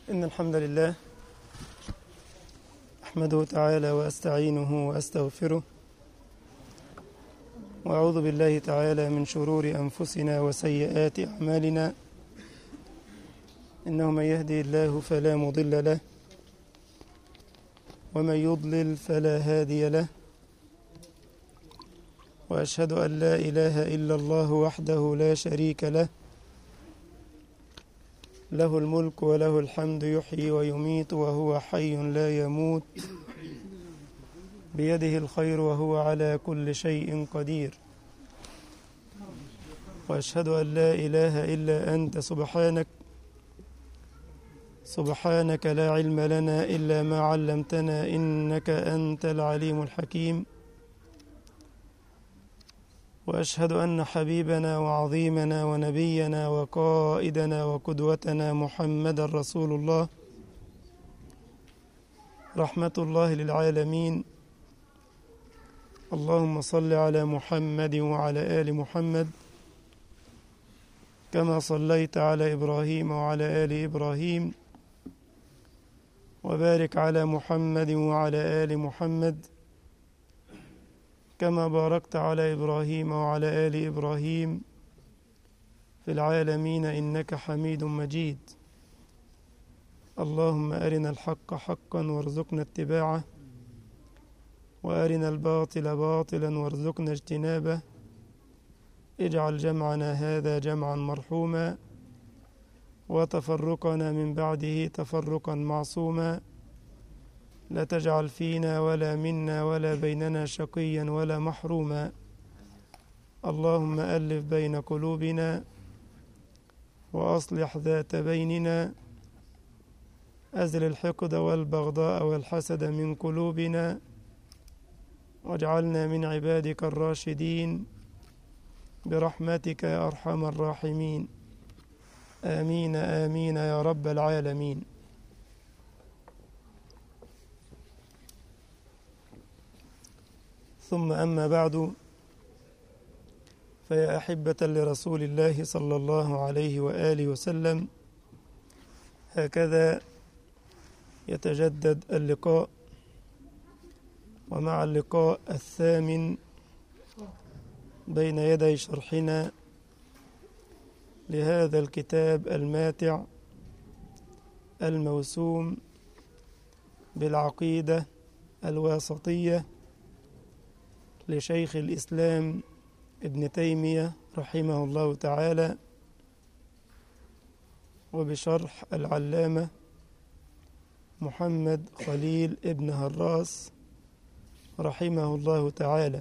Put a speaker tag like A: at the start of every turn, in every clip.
A: إن الحمد لله أحمده تعالى وأستعينه وأستغفره وأعوذ بالله تعالى من شرور أنفسنا وسيئات أعمالنا إنه من يهدي الله فلا مضل له ومن يضلل فلا هادي له وأشهد أن لا إله إلا الله وحده لا شريك له له الملك وله الحمد يحيي ويميت وهو حي لا يموت بيده الخير وهو على كل شيء قدير واشهد ان لا اله الا انت سبحانك سبحانك لا علم لنا الا ما علمتنا انك انت العليم الحكيم واشهد ان حبيبنا وعظيمنا ونبينا وقائدنا وقدوتنا محمدا رسول الله رحمه الله للعالمين اللهم صل على محمد وعلى ال محمد كما صليت على ابراهيم وعلى ال ابراهيم وبارك على محمد وعلى ال محمد كما باركت على ابراهيم وعلى ال ابراهيم في العالمين انك حميد مجيد اللهم ارنا الحق حقا وارزقنا اتباعه وارنا الباطل باطلا وارزقنا اجتنابه اجعل جمعنا هذا جمعا مرحوما وتفرقنا من بعده تفرقا معصوما لا تجعل فينا ولا منا ولا بيننا شقيا ولا محروما اللهم الف بين قلوبنا واصلح ذات بيننا ازل الحقد والبغضاء والحسد من قلوبنا واجعلنا من عبادك الراشدين برحمتك يا ارحم الراحمين امين امين يا رب العالمين ثم اما بعد فيا احبه لرسول الله صلى الله عليه واله وسلم هكذا يتجدد اللقاء ومع اللقاء الثامن بين يدي شرحنا لهذا الكتاب الماتع الموسوم بالعقيده الواسطيه لشيخ الاسلام ابن تيميه رحمه الله تعالى وبشرح العلامه محمد خليل ابن هراس رحمه الله تعالى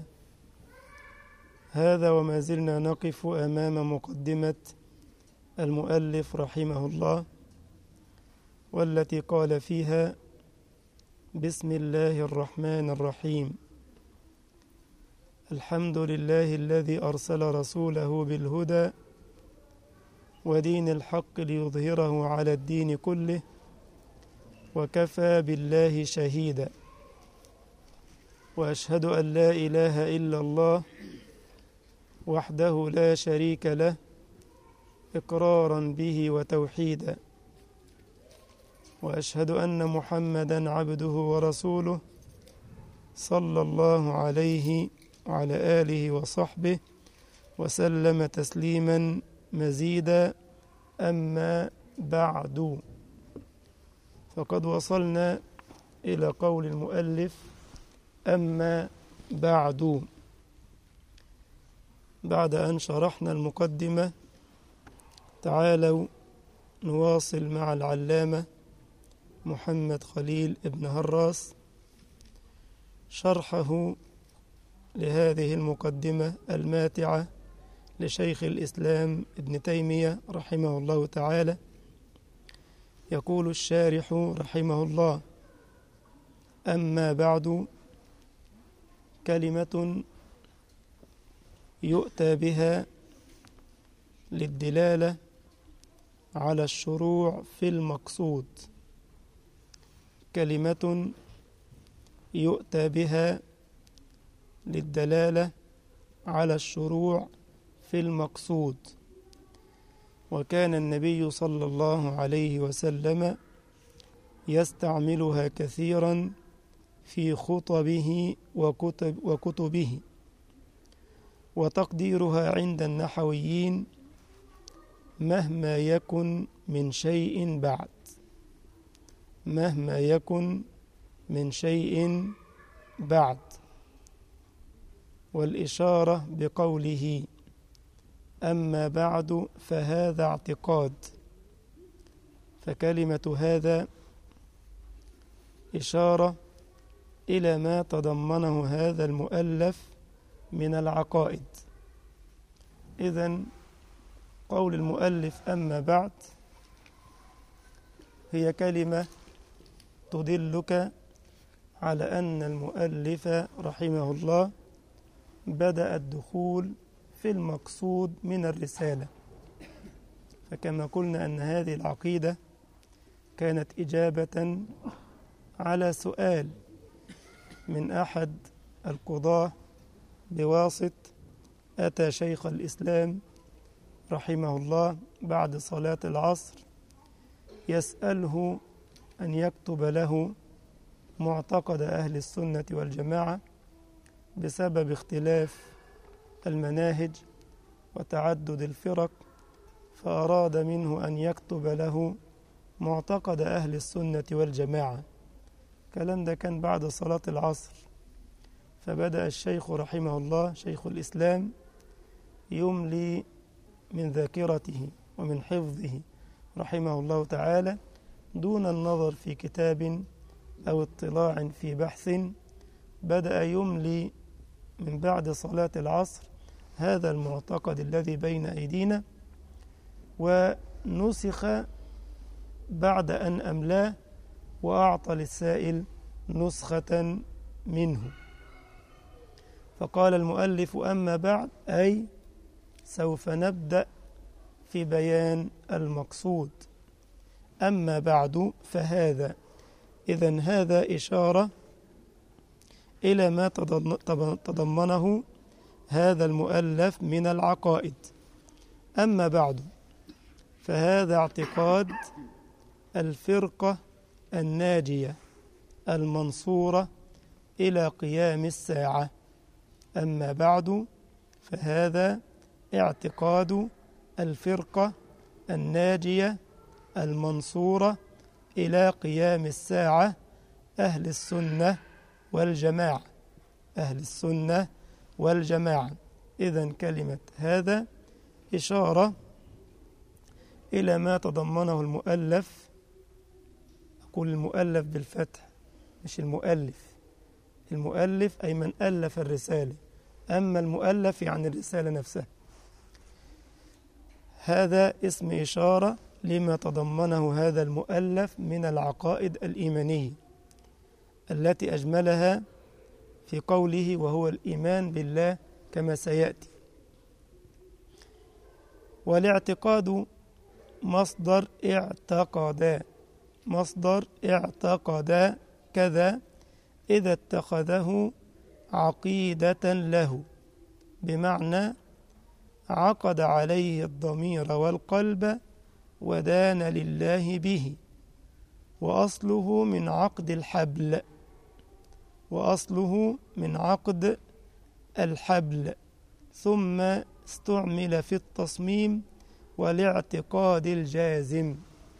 A: هذا وما زلنا نقف امام مقدمه المؤلف رحمه الله والتي قال فيها بسم الله الرحمن الرحيم الحمد لله الذي ارسل رسوله بالهدى ودين الحق ليظهره على الدين كله وكفى بالله شهيدا واشهد ان لا اله الا الله وحده لا شريك له اقرارا به وتوحيدا واشهد ان محمدا عبده ورسوله صلى الله عليه وعلى اله وصحبه وسلم تسليما مزيدا اما بعد فقد وصلنا الى قول المؤلف اما بعد بعد ان شرحنا المقدمه تعالوا نواصل مع العلامه محمد خليل ابن هراس شرحه لهذه المقدمه الماتعه لشيخ الاسلام ابن تيميه رحمه الله تعالى يقول الشارح رحمه الله اما بعد كلمه يؤتى بها للدلاله على الشروع في المقصود كلمه يؤتى بها للدلاله على الشروع في المقصود وكان النبي صلى الله عليه وسلم يستعملها كثيرا في خطبه وكتب وكتبه وتقديرها عند النحويين مهما يكن من شيء بعد مهما يكن من شيء بعد والإشارة بقوله أما بعد فهذا اعتقاد فكلمة هذا إشارة إلى ما تضمنه هذا المؤلف من العقائد إذا قول المؤلف أما بعد هي كلمة تدلك على أن المؤلف رحمه الله بدأ الدخول في المقصود من الرسالة فكما قلنا أن هذه العقيدة كانت إجابة على سؤال من أحد القضاة بواسط أتى شيخ الإسلام رحمه الله بعد صلاة العصر يسأله أن يكتب له معتقد أهل السنة والجماعة بسبب اختلاف المناهج وتعدد الفرق فأراد منه أن يكتب له معتقد أهل السنة والجماعة الكلام ده كان بعد صلاة العصر فبدأ الشيخ رحمه الله شيخ الإسلام يملي من ذاكرته ومن حفظه رحمه الله تعالى دون النظر في كتاب أو اطلاع في بحث بدأ يملي من بعد صلاة العصر هذا المعتقد الذي بين أيدينا ونسخ بعد أن أملاه وأعطى للسائل نسخة منه فقال المؤلف أما بعد أي سوف نبدأ في بيان المقصود أما بعد فهذا إذا هذا إشارة إلى ما تضمنه هذا المؤلف من العقائد أما بعد فهذا اعتقاد الفرقة الناجية المنصورة إلى قيام الساعة أما بعد فهذا اعتقاد الفرقة الناجية المنصورة إلى قيام الساعة أهل السنة والجماعة أهل السنة والجماعة إذا كلمة هذا إشارة إلى ما تضمنه المؤلف أقول المؤلف بالفتح مش المؤلف المؤلف أي من ألف الرسالة أما المؤلف يعني الرسالة نفسها هذا اسم إشارة لما تضمنه هذا المؤلف من العقائد الإيمانية التي أجملها في قوله وهو الإيمان بالله كما سيأتي والاعتقاد مصدر اعتقدا مصدر اعتقدا كذا إذا اتخذه عقيدة له بمعنى عقد عليه الضمير والقلب ودان لله به وأصله من عقد الحبل وأصله من عقد الحبل ثم استعمل في التصميم والاعتقاد الجازم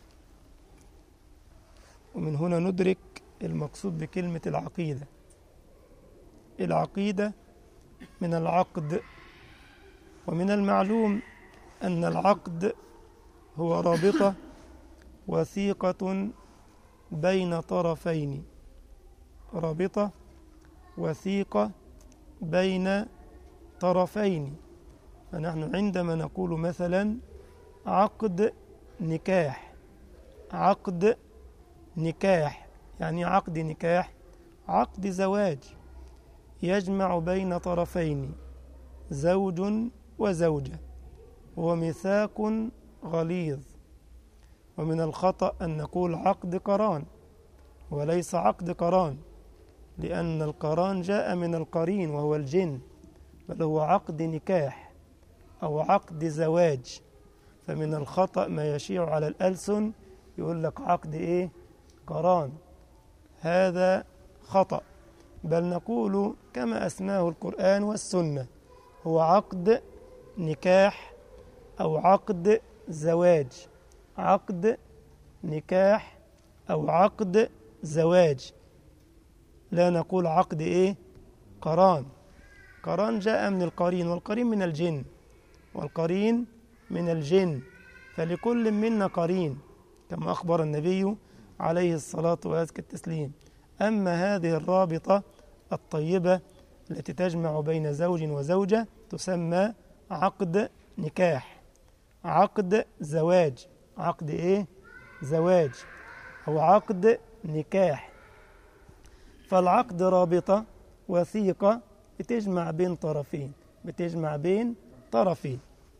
A: ومن هنا ندرك المقصود بكلمة العقيدة العقيدة من العقد ومن المعلوم أن العقد هو رابطة وثيقة بين طرفين رابطة وثيقة بين طرفين فنحن عندما نقول مثلا عقد نكاح عقد نكاح يعني عقد نكاح عقد زواج يجمع بين طرفين زوج وزوجة هو ميثاق غليظ ومن الخطأ أن نقول عقد قران وليس عقد قران لأن القران جاء من القرين وهو الجن بل هو عقد نكاح أو عقد زواج فمن الخطأ ما يشيع على الألسن يقول لك عقد إيه قران هذا خطأ بل نقول كما أسماه القرآن والسنة هو عقد نكاح أو عقد زواج عقد نكاح أو عقد زواج لا نقول عقد إيه قران قران جاء من القرين والقرين من الجن والقرين من الجن فلكل منا قرين كما أخبر النبي عليه الصلاة وأزكى التسليم أما هذه الرابطة الطيبة التي تجمع بين زوج وزوجة تسمى عقد نكاح عقد زواج عقد إيه؟ زواج أو عقد نكاح فالعقد رابطة وثيقة بتجمع بين طرفين بتجمع بين طرفين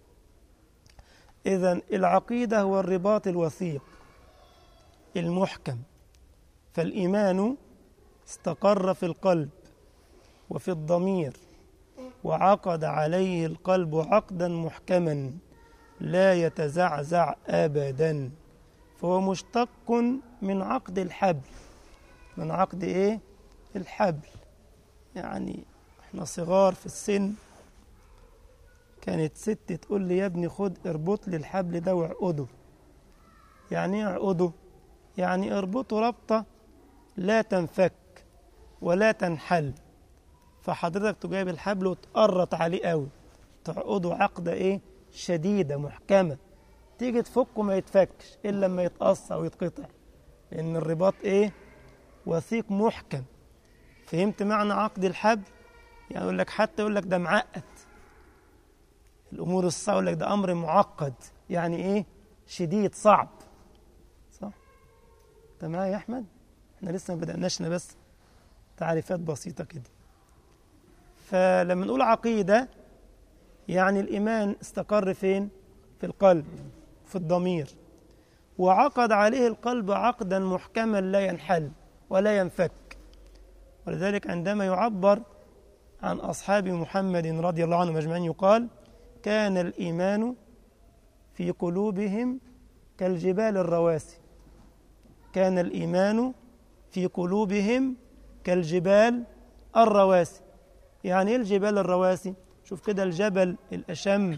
A: إذا العقيدة هو الرباط الوثيق المحكم فالإيمان استقر في القلب وفي الضمير وعقد عليه القلب عقدا محكما لا يتزعزع أبدا فهو مشتق من عقد الحبل من عقد إيه؟ الحبل يعني احنا صغار في السن كانت ست تقول لي يا ابني خد اربط لي الحبل ده واعقده يعني ايه اعقده يعني اربطه ربطة لا تنفك ولا تنحل فحضرتك تجيب الحبل وتقرط عليه قوي تعقده عقدة ايه شديدة محكمة تيجي تفكه ما يتفكش إلا لما يتقص أو يتقطع لأن الرباط إيه وثيق محكم فهمت معنى عقد الحبل يعني يقول لك حتى يقول لك ده معقد الأمور الصعبة يقول لك ده أمر معقد يعني إيه شديد صعب صح أنت معايا يا أحمد احنا لسه ما بدأناش بس تعريفات بسيطة كده فلما نقول عقيدة يعني الإيمان استقر فين في القلب في الضمير وعقد عليه القلب عقدا محكما لا ينحل ولا ينفك ولذلك عندما يعبر عن أصحاب محمد رضي الله عنهم أجمعين يقال كان الإيمان في قلوبهم كالجبال الرواسي كان الإيمان في قلوبهم كالجبال الرواسي يعني ايه الجبال الرواسي شوف كده الجبل الأشم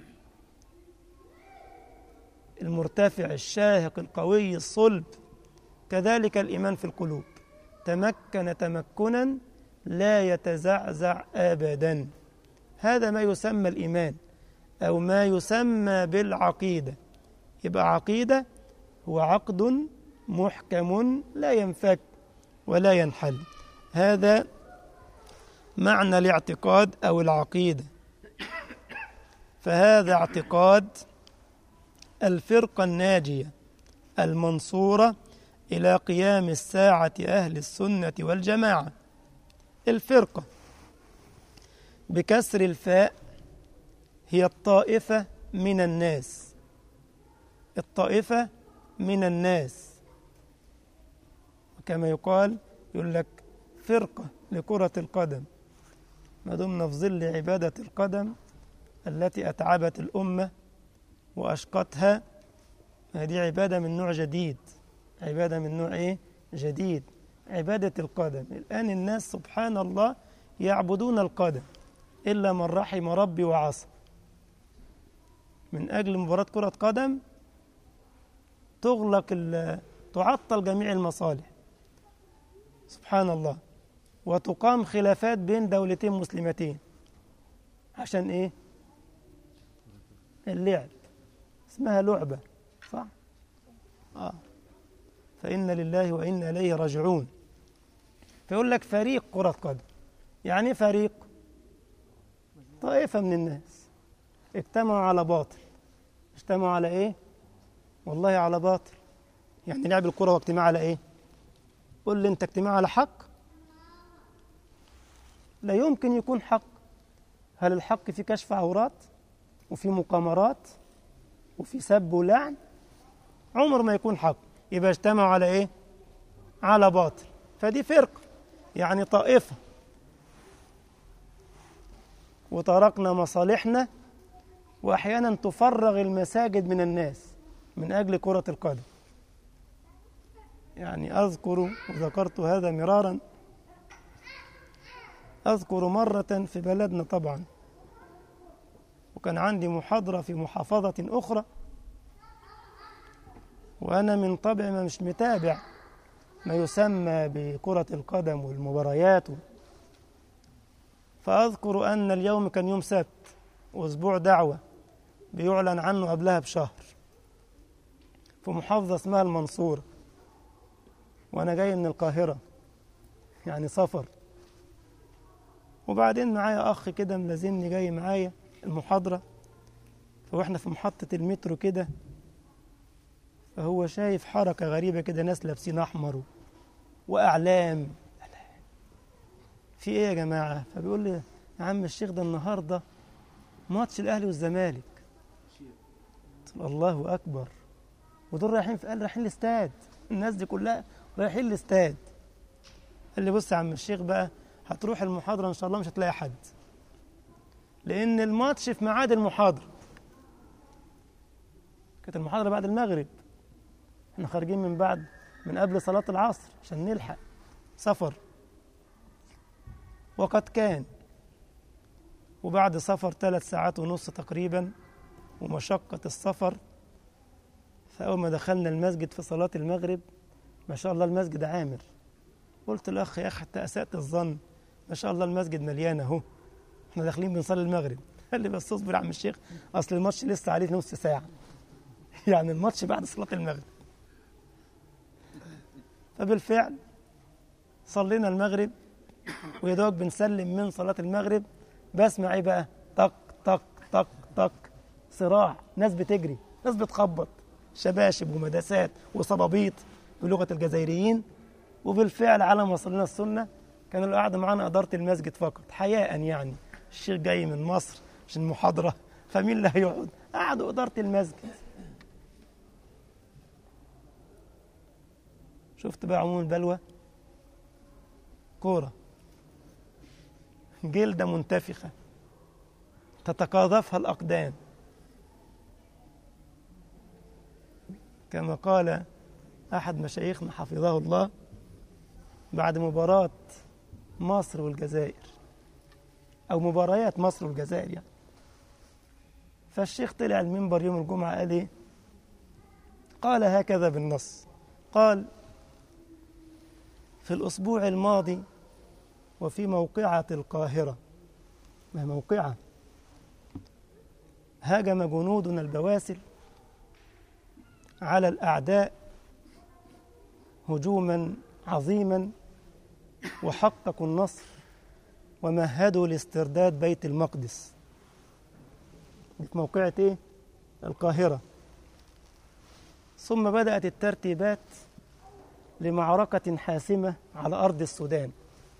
A: المرتفع الشاهق القوي الصلب كذلك الإيمان في القلوب تمكن تمكنا لا يتزعزع أبدا هذا ما يسمى الإيمان أو ما يسمى بالعقيدة يبقى عقيدة هو عقد محكم لا ينفك ولا ينحل هذا معنى الاعتقاد أو العقيدة فهذا اعتقاد الفرقة الناجية المنصورة إلى قيام الساعة أهل السنة والجماعة الفرقة بكسر الفاء هي الطائفة من الناس الطائفة من الناس وكما يقال يقول لك فرقة لكرة القدم ما دمنا في ظل عبادة القدم التي أتعبت الأمة وأشقتها هذه عبادة من نوع جديد عبادة من نوع إيه؟ جديد عبادة القدم الآن الناس سبحان الله يعبدون القدم إلا من رحم ربي وعصى من أجل مباراة كرة قدم تغلق تعطل جميع المصالح سبحان الله وتقام خلافات بين دولتين مسلمتين عشان ايه اللعب اسمها لعبة صح آه. فإن لله وإنا إليه راجعون فيقول لك فريق كرة قدم يعني فريق طائفة من الناس اجتمعوا على باطل اجتمعوا على ايه والله على باطل يعني لعب الكرة واجتماع على ايه قل لي انت اجتماع على حق لا يمكن يكون حق هل الحق في كشف عورات وفي مقامرات وفي سب ولعن عمر ما يكون حق يبقى اجتمعوا على ايه على باطل فدي فرقة يعني طائفة وتركنا مصالحنا وأحيانا تفرغ المساجد من الناس من أجل كرة القدم يعني أذكر وذكرت هذا مرارا أذكر مرة في بلدنا طبعا وكان عندي محاضرة في محافظة أخرى وأنا من طبع ما مش متابع ما يسمى بكرة القدم والمباريات فأذكر أن اليوم كان يوم سبت وأسبوع دعوة بيعلن عنه قبلها بشهر في محافظة اسمها المنصورة وأنا جاي من القاهرة يعني سفر وبعدين معايا أخ كده ملازمني جاي معايا المحاضرة فواحنا في محطة المترو كده فهو شايف حركة غريبة كده ناس لابسين أحمر وأعلام في إيه يا جماعة؟ فبيقول لي يا عم الشيخ ده النهاردة ماتش الأهلي والزمالك الله أكبر ودول رايحين في قال رايحين الاستاد الناس دي كلها رايحين الاستاد قال لي بص يا عم الشيخ بقى هتروح المحاضرة إن شاء الله مش هتلاقي حد لأن الماتش في ميعاد المحاضرة كانت المحاضرة بعد المغرب احنا خارجين من بعد من قبل صلاة العصر عشان نلحق سفر وقد كان وبعد سفر ثلاث ساعات ونص تقريبا ومشقة السفر فأول ما دخلنا المسجد في صلاة المغرب ما شاء الله المسجد عامر قلت للأخ يا أخي حتى أسأت الظن ما شاء الله المسجد مليان أهو احنا داخلين بنصلي المغرب قال لي بس اصبر يا عم الشيخ أصل الماتش لسه عليه نص ساعة يعني الماتش بعد صلاة المغرب فبالفعل صلينا المغرب ويا دوب بنسلم من صلاة المغرب بسمع ايه بقى طق طق طق طق صراع ناس بتجري ناس بتخبط شباشب ومداسات وصبابيط بلغة الجزائريين وبالفعل على ما صلينا السنة كان اللي قاعد معانا إدارة المسجد فقط حياء يعني الشيخ جاي من مصر عشان محاضرة فمين اللي هيقعد قعدوا إدارة المسجد شفت بقى عموم البلوى كورة جلدة منتفخة تتقاذفها الأقدام كما قال أحد مشايخنا حفظه الله بعد مباراة مصر والجزائر أو مباريات مصر والجزائر يعني فالشيخ طلع المنبر يوم الجمعة قال إيه؟ قال هكذا بالنص قال في الأسبوع الماضي وفي موقعة القاهرة ما موقعة هاجم جنودنا البواسل على الأعداء هجوما عظيما وحققوا النصر ومهدوا لاسترداد بيت المقدس في موقعة ايه؟ القاهرة ثم بدأت الترتيبات لمعركة حاسمة على أرض السودان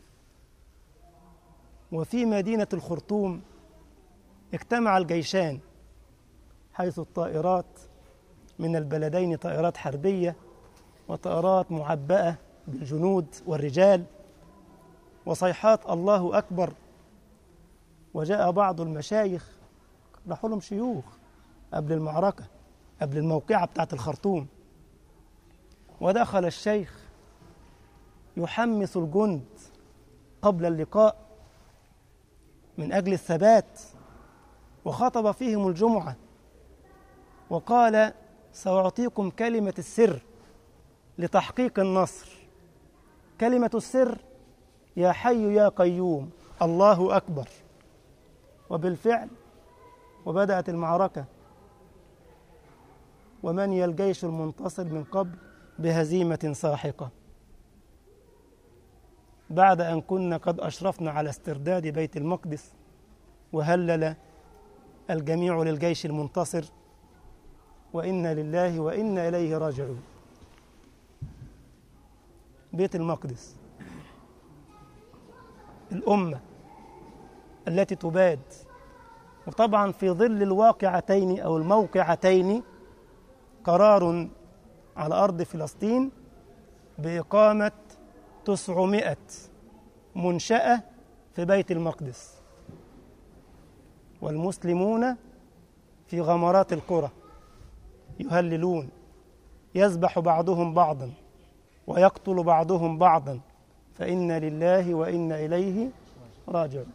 A: وفي مدينة الخرطوم اجتمع الجيشان حيث الطائرات من البلدين طائرات حربية وطائرات معبأة بالجنود والرجال وصيحات الله أكبر وجاء بعض المشايخ راحوا لهم شيوخ قبل المعركة قبل الموقعة بتاعت الخرطوم ودخل الشيخ يحمس الجند قبل اللقاء من أجل الثبات وخطب فيهم الجمعة وقال سأعطيكم كلمة السر لتحقيق النصر كلمة السر يا حي يا قيوم الله أكبر وبالفعل وبدأت المعركة ومني الجيش المنتصر من قبل بهزيمة ساحقة بعد أن كنا قد أشرفنا على استرداد بيت المقدس وهلل الجميع للجيش المنتصر وإنا لله وإنا إليه راجعون بيت المقدس الأمة التي تباد وطبعا في ظل الواقعتين أو الموقعتين قرار على أرض فلسطين بإقامة تسعمائة منشأة في بيت المقدس والمسلمون في غمرات القرى يهللون يذبح بعضهم بعضا ويقتل بعضهم بعضا فإنا لله وإنا إليه راجعون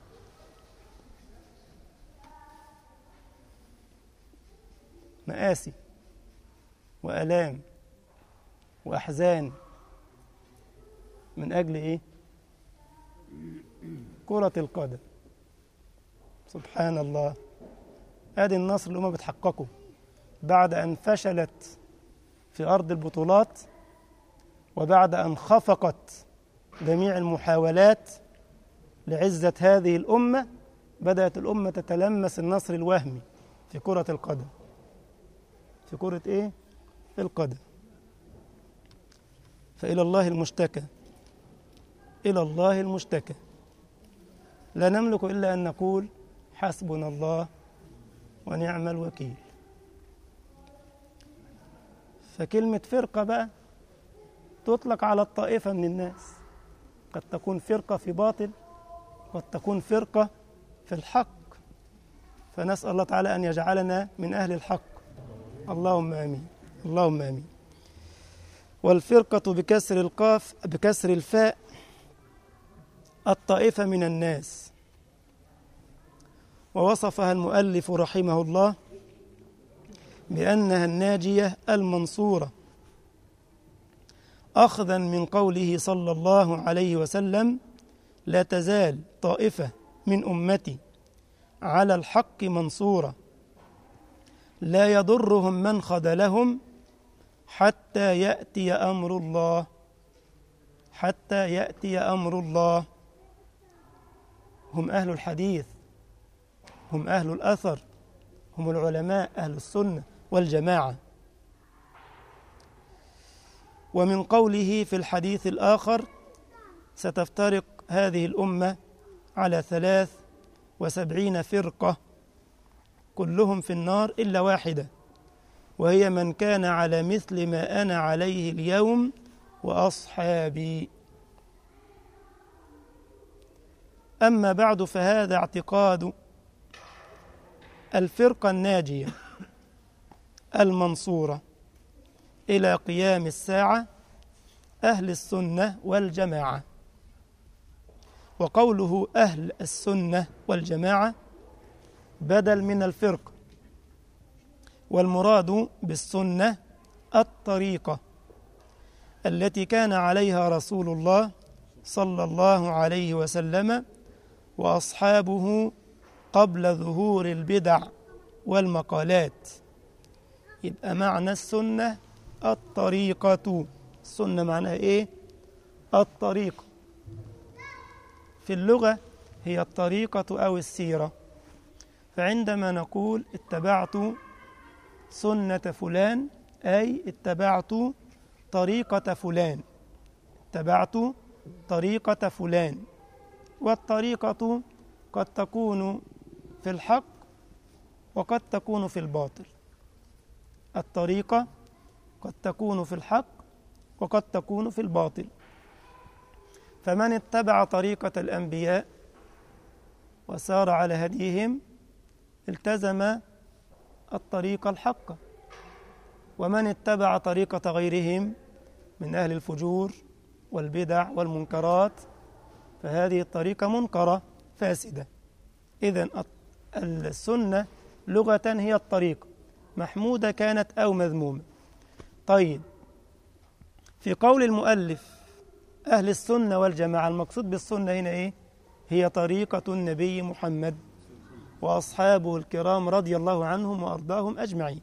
A: مآسي وآلام وأحزان من أجل إيه؟ كرة القدم سبحان الله ادي النصر اللي هم بتحققه بعد ان فشلت في ارض البطولات وبعد ان خفقت جميع المحاولات لعزه هذه الامه بدات الامه تتلمس النصر الوهمي في كره القدم في كره ايه القدم فالى الله المشتكى الى الله المشتكى لا نملك الا ان نقول حسبنا الله ونعم الوكيل فكلمة فرقة بقى تطلق على الطائفة من الناس قد تكون فرقة في باطل قد تكون فرقة في الحق فنسأل الله تعالى أن يجعلنا من أهل الحق اللهم آمين اللهم آمين والفرقة بكسر القاف بكسر الفاء الطائفة من الناس ووصفها المؤلف رحمه الله بأنها الناجية المنصورة أخذا من قوله صلى الله عليه وسلم لا تزال طائفة من أمتي على الحق منصورة لا يضرهم من خذلهم حتى يأتي أمر الله حتى يأتي أمر الله هم أهل الحديث هم أهل الأثر هم العلماء أهل السنة والجماعة ومن قوله في الحديث الآخر ستفترق هذه الأمة على ثلاث وسبعين فرقة كلهم في النار إلا واحدة وهي من كان على مثل ما أنا عليه اليوم وأصحابي أما بعد فهذا اعتقاد الفرقة الناجية المنصورة إلى قيام الساعة أهل السنة والجماعة وقوله أهل السنة والجماعة بدل من الفرقة والمراد بالسنة الطريقة التي كان عليها رسول الله صلى الله عليه وسلم وأصحابه قبل ظهور البدع والمقالات يبقى معنى السنة الطريقة السنة معناها إيه؟ الطريقة في اللغة هي الطريقة أو السيرة فعندما نقول اتبعت سنة فلان أي اتبعت طريقة فلان اتبعت طريقة فلان والطريقة قد تكون في الحق وقد تكون في الباطل الطريقة قد تكون في الحق وقد تكون في الباطل فمن اتبع طريقة الأنبياء وسار على هديهم التزم الطريق الحق ومن اتبع طريقة غيرهم من أهل الفجور والبدع والمنكرات فهذه الطريقة منكرة فاسدة إذا السنة لغة هي الطريقة محمودة كانت أو مذمومة طيب في قول المؤلف أهل السنة والجماعة المقصود بالسنة هنا إيه؟ هي طريقة النبي محمد وأصحابه الكرام رضي الله عنهم وأرضاهم أجمعين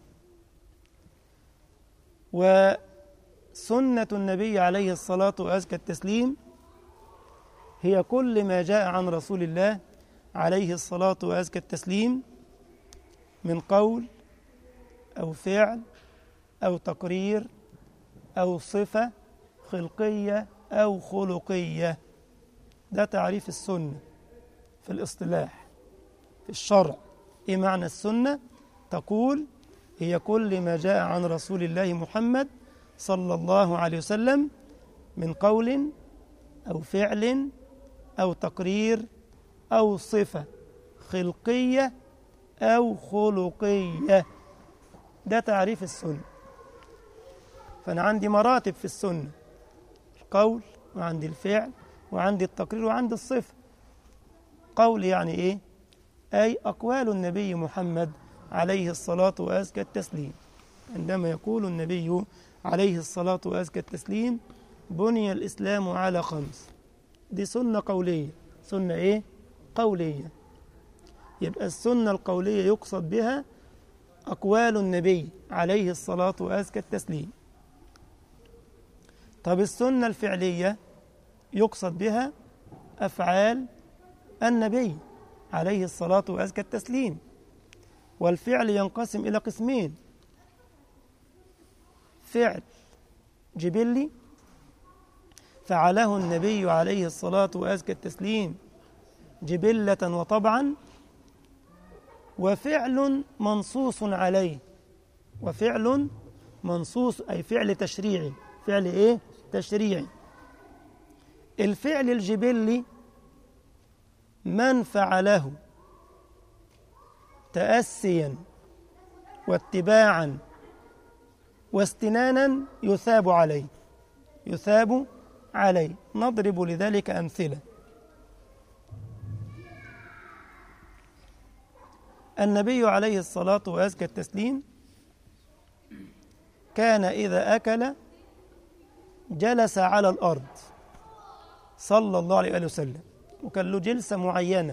A: وسنة النبي عليه الصلاة وأزكى التسليم هي كل ما جاء عن رسول الله عليه الصلاة وأزكى التسليم من قول أو فعل أو تقرير أو صفة خلقية أو خلقية ده تعريف السنة في الاصطلاح في الشرع إيه معنى السنة؟ تقول هي كل ما جاء عن رسول الله محمد صلى الله عليه وسلم من قول أو فعل أو تقرير أو صفة خلقية أو خلقية ده تعريف السنة فأنا عندي مراتب في السنة القول وعندي الفعل وعندي التقرير وعندي الصفة قول يعني إيه أي أقوال النبي محمد عليه الصلاة وأزكى التسليم عندما يقول النبي عليه الصلاة وأزكى التسليم بني الإسلام على خمس دي سنة قولية سنة إيه؟ قولية يبقى السنة القولية يقصد بها أقوال النبي عليه الصلاة وأزكى التسليم طب السنة الفعلية يقصد بها أفعال النبي عليه الصلاة وأزكى التسليم والفعل ينقسم إلى قسمين فعل جبلي فعله النبي عليه الصلاة وأزكى التسليم جبلة وطبعا وفعل منصوص عليه وفعل منصوص أي فعل تشريعي فعل إيه؟ تشريعي الفعل الجبلي من فعله تأسيا واتباعا واستنانا يثاب عليه يثاب عليه نضرب لذلك أمثلة النبي عليه الصلاة وأزكى التسليم كان إذا أكل جلس على الأرض صلى الله عليه وآله وسلم وكان له جلسة معينة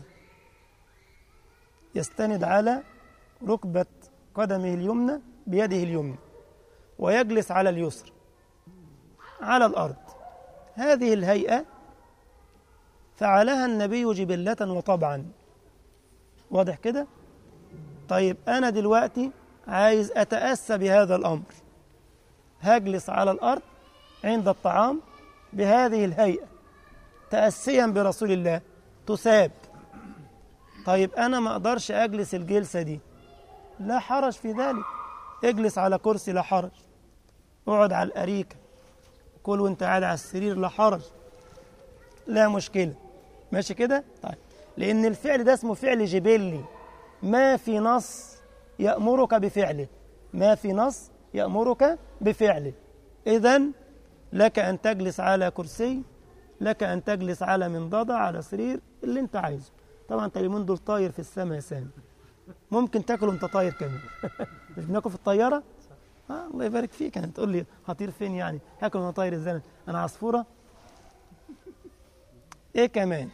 A: يستند على ركبة قدمه اليمنى بيده اليمنى ويجلس على اليسر على الأرض هذه الهيئة فعلها النبي جبلة وطبعا واضح كده طيب أنا دلوقتي عايز أتأسى بهذا الأمر هجلس على الأرض عند الطعام بهذه الهيئة تأسيا برسول الله تساب طيب أنا ما أقدرش أجلس الجلسة دي لا حرج في ذلك اجلس على كرسي لا حرج اقعد على الأريكة كل وانت قاعد على السرير لا حرج لا مشكلة ماشي كده طيب لأن الفعل ده اسمه فعل جبلي ما في نص يأمرك بفعله ما في نص يأمرك بفعله إذا لك أن تجلس على كرسي لك أن تجلس على منضدة على سرير اللي أنت عايزه طبعا أنت اليومين دول طاير في السماء يا سامي ممكن تاكل وأنت طاير كمان مش بناكل في الطيارة؟ آه الله يبارك فيك أنا تقول لي هطير فين يعني؟ هاكل وأنا طاير إزاي؟ أنا عصفورة؟ إيه كمان؟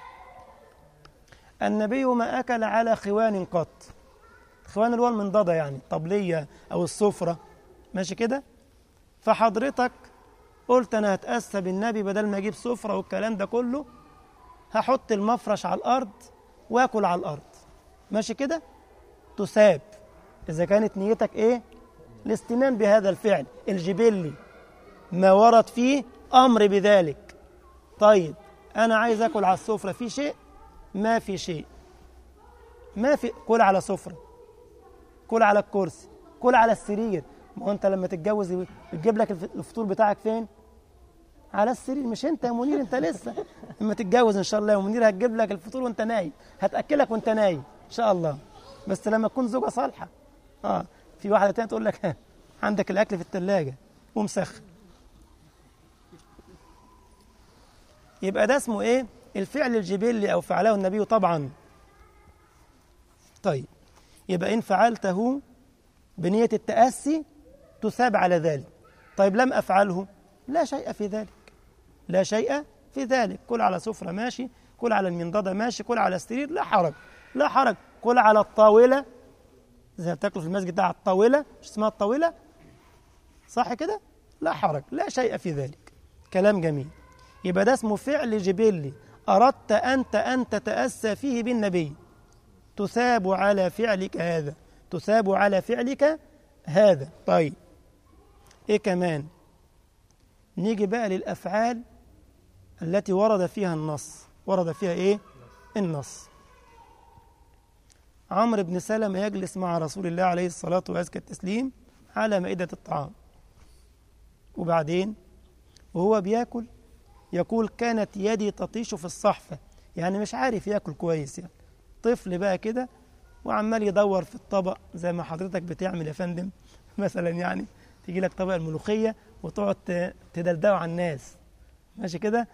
A: النبي ما أكل على خوان قط خوان اللي هو المنضدة يعني الطبلية أو السفرة ماشي كده فحضرتك قلت أنا هتأسى بالنبي بدل ما أجيب سفرة والكلام ده كله هحط المفرش على الأرض وآكل على الأرض ماشي كده تساب إذا كانت نيتك إيه الاستنان بهذا الفعل الجبلي ما ورد فيه أمر بذلك طيب أنا عايز أكل على السفرة في شيء ما في شيء ما في كل على سفرة كل على الكرسي كل على السرير ما هو انت لما تتجوز بتجيب لك الفطور بتاعك فين على السرير مش انت يا منير انت لسه لما تتجوز ان شاء الله يا منير هتجيب لك الفطور وانت نايم هتاكلك وانت نايم ان شاء الله بس لما تكون زوجه صالحه اه في واحده تانية تقول لك عندك الاكل في الثلاجه ومسخن يبقى ده اسمه ايه الفعل الجبلي او فعله النبي طبعا طيب يبقى ان فعلته بنيه التاسي تثاب على ذلك طيب لم افعله لا شيء في ذلك لا شيء في ذلك كل على سفرة ماشي كل على المنضدة ماشي كل على السرير لا حرج لا حرج كل على الطاولة زي ما بتاكلوا في المسجد ده على الطاولة مش اسمها الطاولة صح كده لا حرج لا شيء في ذلك كلام جميل يبقى ده اسمه فعل جبلي أردت أنت أن تتأسى فيه بالنبي تثاب على فعلك هذا تثاب على فعلك هذا طيب ايه كمان نيجي بقى للافعال التي ورد فيها النص ورد فيها ايه النص عمرو بن سلمة يجلس مع رسول الله عليه الصلاة وأزكى التسليم على مائدة الطعام وبعدين وهو بياكل يقول كانت يدي تطيش في الصحفة يعني مش عارف ياكل كويس يعني طفل بقى كده وعمال يدور في الطبق زي ما حضرتك بتعمل يا فندم مثلا يعني تيجي لك طبق الملوخية وتقعد تدلدعه على الناس ماشي كده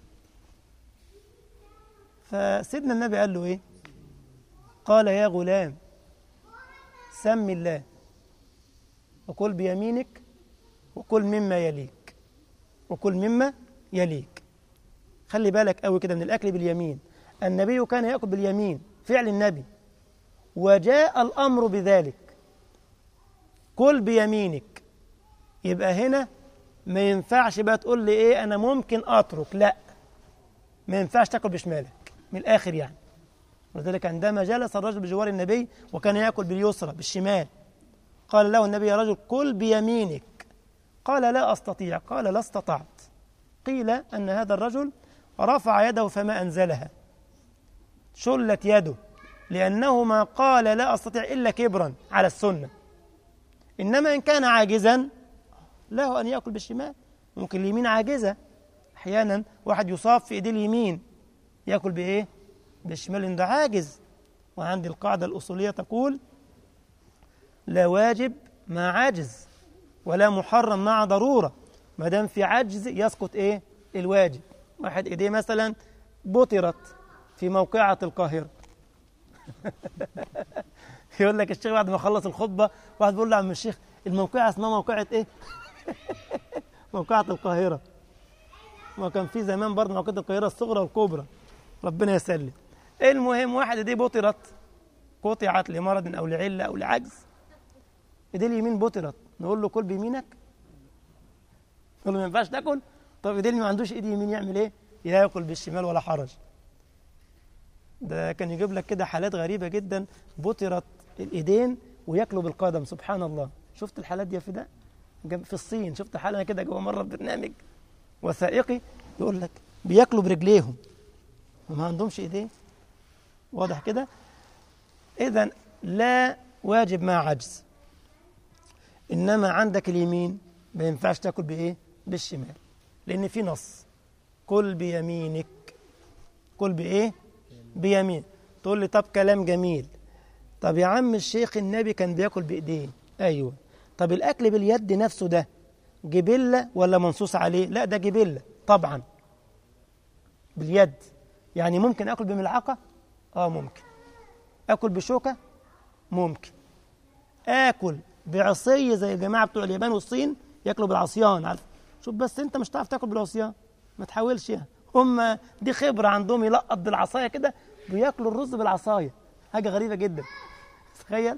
A: فسيدنا النبي قال له ايه قال يا غلام سم الله وكل بيمينك وكل مما يليك وكل مما يليك خلي بالك قوي كده من الاكل باليمين النبي كان ياكل باليمين فعل النبي وجاء الامر بذلك كل بيمينك يبقى هنا ما ينفعش بقى تقول لي ايه انا ممكن اترك لا ما ينفعش تاكل بشمالك من الاخر يعني ولذلك عندما جلس الرجل بجوار النبي وكان ياكل باليسرى بالشمال قال له النبي يا رجل كل بيمينك قال لا استطيع قال لا استطعت قيل ان هذا الرجل رفع يده فما انزلها شلت يده لانه ما قال لا استطيع الا كبرا على السنه انما ان كان عاجزا له ان ياكل بالشمال ممكن اليمين عاجزه احيانا واحد يصاب في ايديه اليمين ياكل بايه بالشمال إن ده عاجز وعندي القاعده الاصوليه تقول لا واجب مع عجز ولا محرم مع ضروره ما دام في عجز يسقط ايه الواجب واحد ايديه مثلا بطرت في موقعه القاهره يقول لك الشيخ بعد ما خلص الخطبه واحد بيقول له عم الشيخ الموقعه اسمها موقعه ايه موقعه القاهره ما كان في زمان برضه موقعه القاهره الصغرى والكبرى ربنا يسلم المهم واحد ايديه بطرت قطعت لمرض او لعله او لعجز ايديه اليمين بطرت نقول له كل بيمينك نقول له ما ينفعش تاكل طب ايديه اللي ما عندوش ايد يمين يعمل ايه ياكل بالشمال ولا حرج ده كان يجيب لك كده حالات غريبه جدا بطرت الايدين وياكلوا بالقدم سبحان الله شفت الحالات دي يا فداء في الصين شفت حاله كده جوه مره في برنامج وثائقي يقول لك بياكلوا برجليهم وما عندهمش ايدين واضح كده اذا لا واجب مع عجز انما عندك اليمين ما ينفعش تاكل بايه بالشمال لان في نص كل بيمينك كل بايه بيمين تقول لي طب كلام جميل طب يا عم الشيخ النبي كان بياكل بايديه ايوه طب الاكل باليد نفسه ده جبله ولا منصوص عليه لا ده جبله طبعا باليد يعني ممكن اكل بملعقه اه ممكن اكل بشوكه ممكن اكل بعصي زي الجماعه بتوع اليابان والصين ياكلوا بالعصيان عارف شوف بس انت مش هتعرف تاكل بالعصيان ما تحاولش يعني هم دي خبره عندهم يلقط بالعصايه كده بياكلوا الرز بالعصايه حاجه غريبه جدا تخيل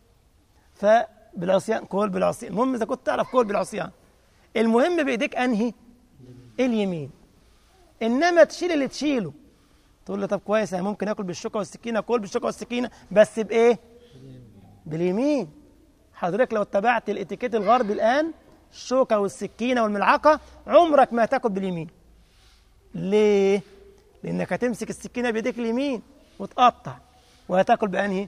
A: فبالعصيان كل بالعصيان المهم اذا كنت تعرف كل بالعصيان المهم بايديك انهي اليمين انما تشيل اللي تشيله تقول لي طب كويس انا ممكن اكل بالشوكه والسكينه كل بالشوكه والسكينه بس بايه باليمين حضرتك لو اتبعت الاتيكيت الغربي الان الشوكه والسكينه والملعقه عمرك ما هتاكل باليمين ليه لانك هتمسك السكينه بايديك اليمين وتقطع وهتاكل بانهي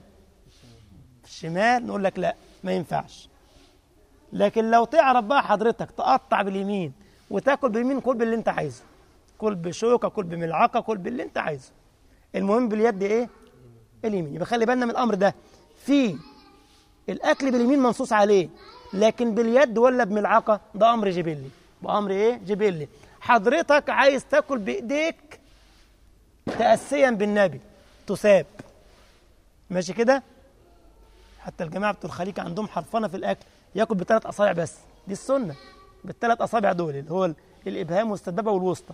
A: الشمال نقول لك لا ما ينفعش لكن لو تعرف بقى حضرتك تقطع باليمين وتاكل باليمين كل باللي انت عايزه كل بشوكه كل بملعقه كل باللي انت عايزه المهم باليد ايه اليمين يبقى خلي بالنا من الامر ده في الاكل باليمين منصوص عليه لكن باليد ولا بملعقه ده امر جبلي بامر ايه جبلي حضرتك عايز تاكل بايديك تاسيا بالنبي تساب ماشي كده حتى الجماعه بتوع الخليج عندهم حرفنه في الاكل ياكل بثلاث اصابع بس دي السنه بالثلاث اصابع دول اللي هو الابهام والسبابه والوسطى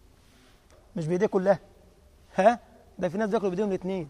A: مش بايديه كلها ها ده في ناس بياكلوا بايديهم الاثنين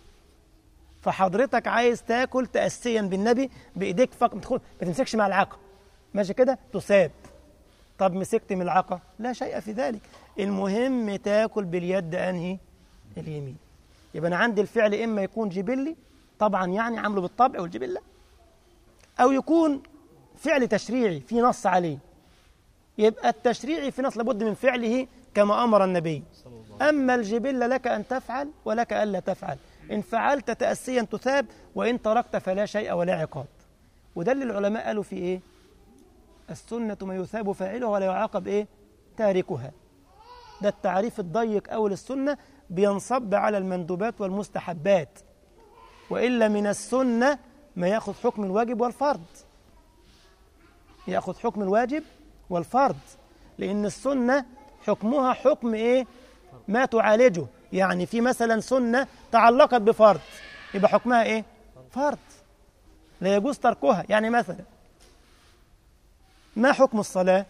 A: فحضرتك عايز تاكل تاسيا بالنبي بايديك فقط ما تمسكش ملعقه ماشي كده تساب طب مسكت ملعقه لا شيء في ذلك المهم تاكل باليد انهي اليمين يبقى انا عندي الفعل اما يكون جبلي طبعا يعني عامله بالطبع والجبله او يكون فعل تشريعي في نص عليه يبقى التشريعي في نص لابد من فعله كما امر النبي اما الجبله لك ان تفعل ولك الا تفعل ان فعلت تاسيا تثاب وان تركت فلا شيء ولا عقاب وده اللي العلماء قالوا في ايه السنه ما يثاب فاعلها ولا يعاقب ايه تاركها ده التعريف الضيق أول السنة بينصب على المندوبات والمستحبات وإلا من السنة ما يأخذ حكم الواجب والفرض يأخذ حكم الواجب والفرض لأن السنة حكمها حكم إيه ما تعالجه يعني في مثلا سنة تعلقت بفرض يبقى حكمها إيه فرض لا يجوز تركها يعني مثلا ما حكم الصلاة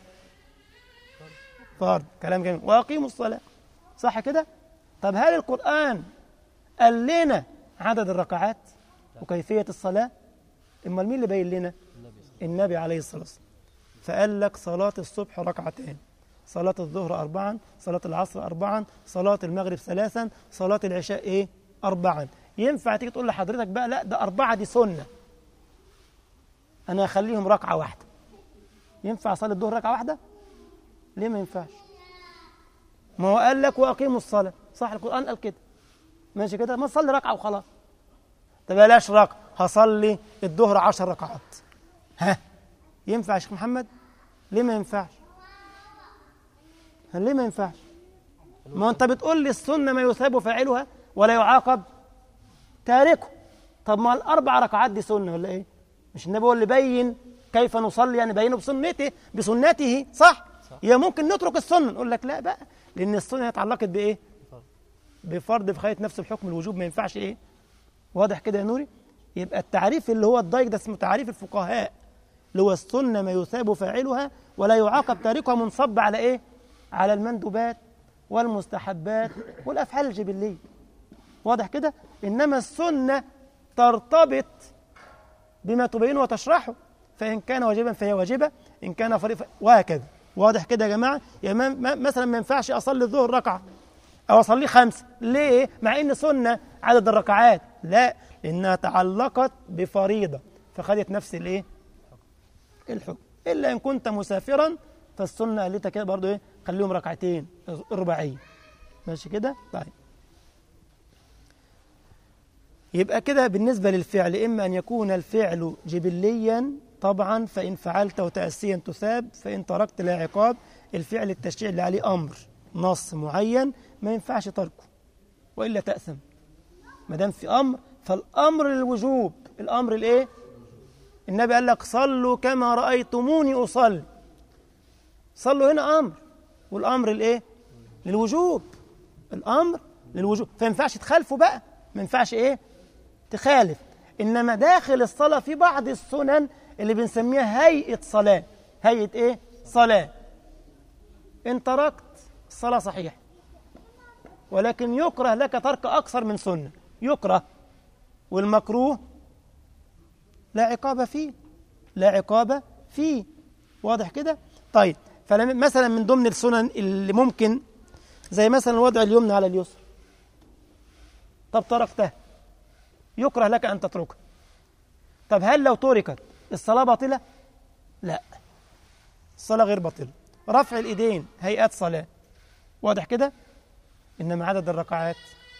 A: فرض كلام جميل وأقيموا الصلاة صح كده طب هل القرآن قال لنا عدد الركعات وكيفية الصلاة امال مين اللي باين لنا النبي عليه الصلاة والسلام فقال لك صلاة الصبح ركعتين صلاة الظهر أربعا صلاة العصر أربعا صلاة المغرب ثلاثا صلاة العشاء إيه أربعا ينفع تيجي تقول لحضرتك بقى لا ده أربعة دي سنة أنا أخليهم ركعة واحدة ينفع أصلي الظهر ركعة واحدة ليه ما ينفعش ما هو قال لك وأقيموا الصلاة صح القرآن قال كده ماشي كده ما تصلي ركعة وخلاص طب بلاش ركعة هصلي الظهر عشر ركعات ها ينفع يا شيخ محمد ليه ما ينفعش ليه ما ينفعش ما انت بتقول لي السنه ما يثاب فاعلها ولا يعاقب تاركه طب ما الاربع ركعات دي سنه ولا ايه مش النبي هو اللي بين كيف نصلي يعني بينه بسنته بسنته صح يا ممكن نترك السنه نقول لك لا بقى لان السنه اتعلقت بايه بفرض في خيط نفس الحكم الوجوب ما ينفعش ايه واضح كده يا نوري يبقى التعريف اللي هو الضيق ده اسمه تعريف الفقهاء اللي هو السنه ما يثاب فاعلها ولا يعاقب تاركها منصب على ايه على المندوبات والمستحبات والافعال الجبليه واضح كده انما السنه ترتبط بما تبينه وتشرحه فان كان واجبا فهي واجبه ان كان فريضه وهكذا واضح كده يا جماعه يعني مثلا ما ينفعش اصلي الظهر ركعه او اصلي خمسه ليه مع ان سنه عدد الركعات لا لانها تعلقت بفريضه فخدت نفس الايه الحكم الا ان كنت مسافرا فالسنه قالتها كده برضه ايه خليهم ركعتين رباعيه ماشي كده طيب يبقى كده بالنسبه للفعل اما ان يكون الفعل جبليا طبعا فان فعلت تاسيا تثاب فان تركت لا عقاب الفعل التشريع اللي عليه امر نص معين ما ينفعش تركه والا تاثم ما دام في امر فالامر للوجوب الامر الايه النبي قال لك صلوا كما رايتموني اصلي صلوا هنا امر والامر الايه للوجوب الامر للوجوب فما ينفعش تخالفه بقى ما ينفعش ايه تخالف انما داخل الصلاه في بعض السنن اللي بنسميها هيئه صلاه هيئه ايه صلاه ان تركت الصلاه صحيحه ولكن يكره لك ترك اكثر من سنه يكره والمكروه لا عقاب فيه لا عقاب فيه واضح كده طيب فمثلا من ضمن السنن اللي ممكن زي مثلا وضع اليمنى على اليسر طب تركته يكره لك ان تتركه طب هل لو تركت الصلاه باطله لا الصلاه غير باطله رفع الايدين هيئات صلاه واضح كده انما عدد الركعات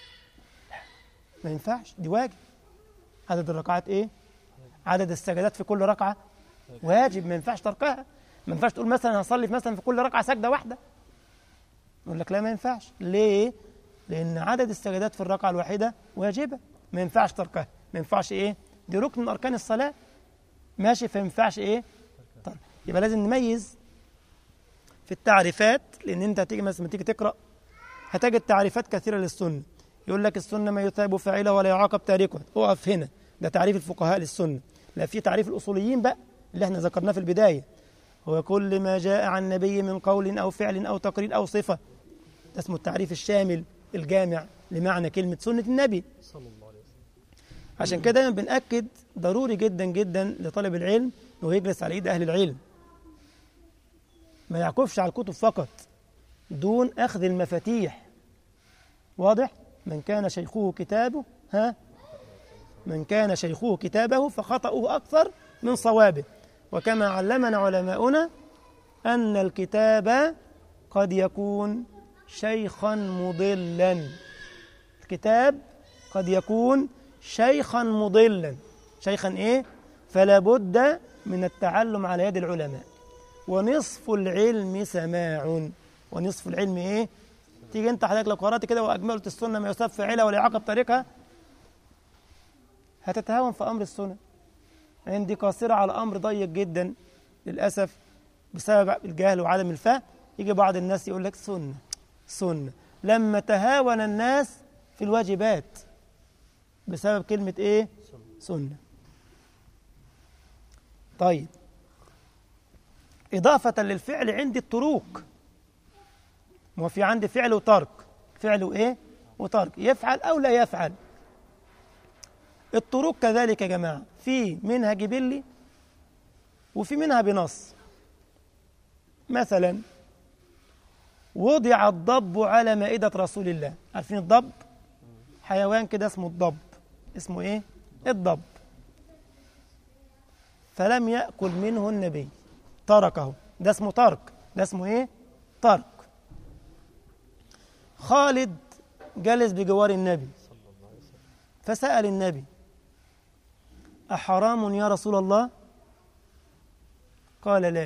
A: ما ينفعش دي واجب عدد الركعات ايه عدد السجدات في كل ركعه واجب ما ينفعش تركها ما ينفعش تقول مثلا هصلي في مثلا في كل ركعه سجده واحده يقول لك لا ما ينفعش ليه لان عدد السجدات في الركعه الواحده واجبه ما ينفعش تركها ما ينفعش ايه دي ركن من اركان الصلاه ماشي فما ينفعش ايه طيب يبقى لازم نميز في التعريفات لان انت هتيجي مثلا تيجي تقرا هتجد تعريفات كثيره للسنه يقول لك السنه ما يثاب فاعله ولا يعاقب تاركه اقف هنا ده تعريف الفقهاء للسنه لا في تعريف الاصوليين بقى اللي احنا ذكرناه في البدايه هو كل ما جاء عن النبي من قول او فعل او تقرير او صفه ده اسمه التعريف الشامل الجامع لمعنى كلمه سنه النبي
B: صلى الله عليه وسلم
A: عشان كده دايما بنأكد ضروري جدا جدا لطالب العلم انه يجلس على ايد اهل العلم ما يعكفش على الكتب فقط دون اخذ المفاتيح واضح من كان شيخه كتابه ها من كان شيخه كتابه فخطأه أكثر من صوابه وكما علمنا علماؤنا أن الكتاب قد يكون شيخا مضلا الكتاب قد يكون شيخا مضلا شيخا ايه فلا بد من التعلم على يد العلماء ونصف العلم سماع ونصف العلم ايه تيجي انت حضرتك لو قرات كده واجملت السنه ما يصاب فاعلها ولا يعاقب طريقها هتتهاون في امر السنه عندي قاصره على امر ضيق جدا للاسف بسبب الجهل وعدم الفهم يجي بعض الناس يقول لك سنة سنة لما تهاون الناس في الواجبات بسبب كلمة إيه سنة طيب إضافة للفعل عندي التروك ما في عندي فعل وترك فعل وإيه وترك يفعل أو لا يفعل التروك كذلك يا جماعة في منها جبلي وفي منها بنص مثلا وضع الضب على مائدة رسول الله عارفين الضب حيوان كده اسمه الضب اسمه ايه الضب فلم يأكل منه النبي تركه ده اسمه ترك ده اسمه ايه ترك خالد جلس بجوار النبي فسأل النبي أحرام يا رسول الله قال لا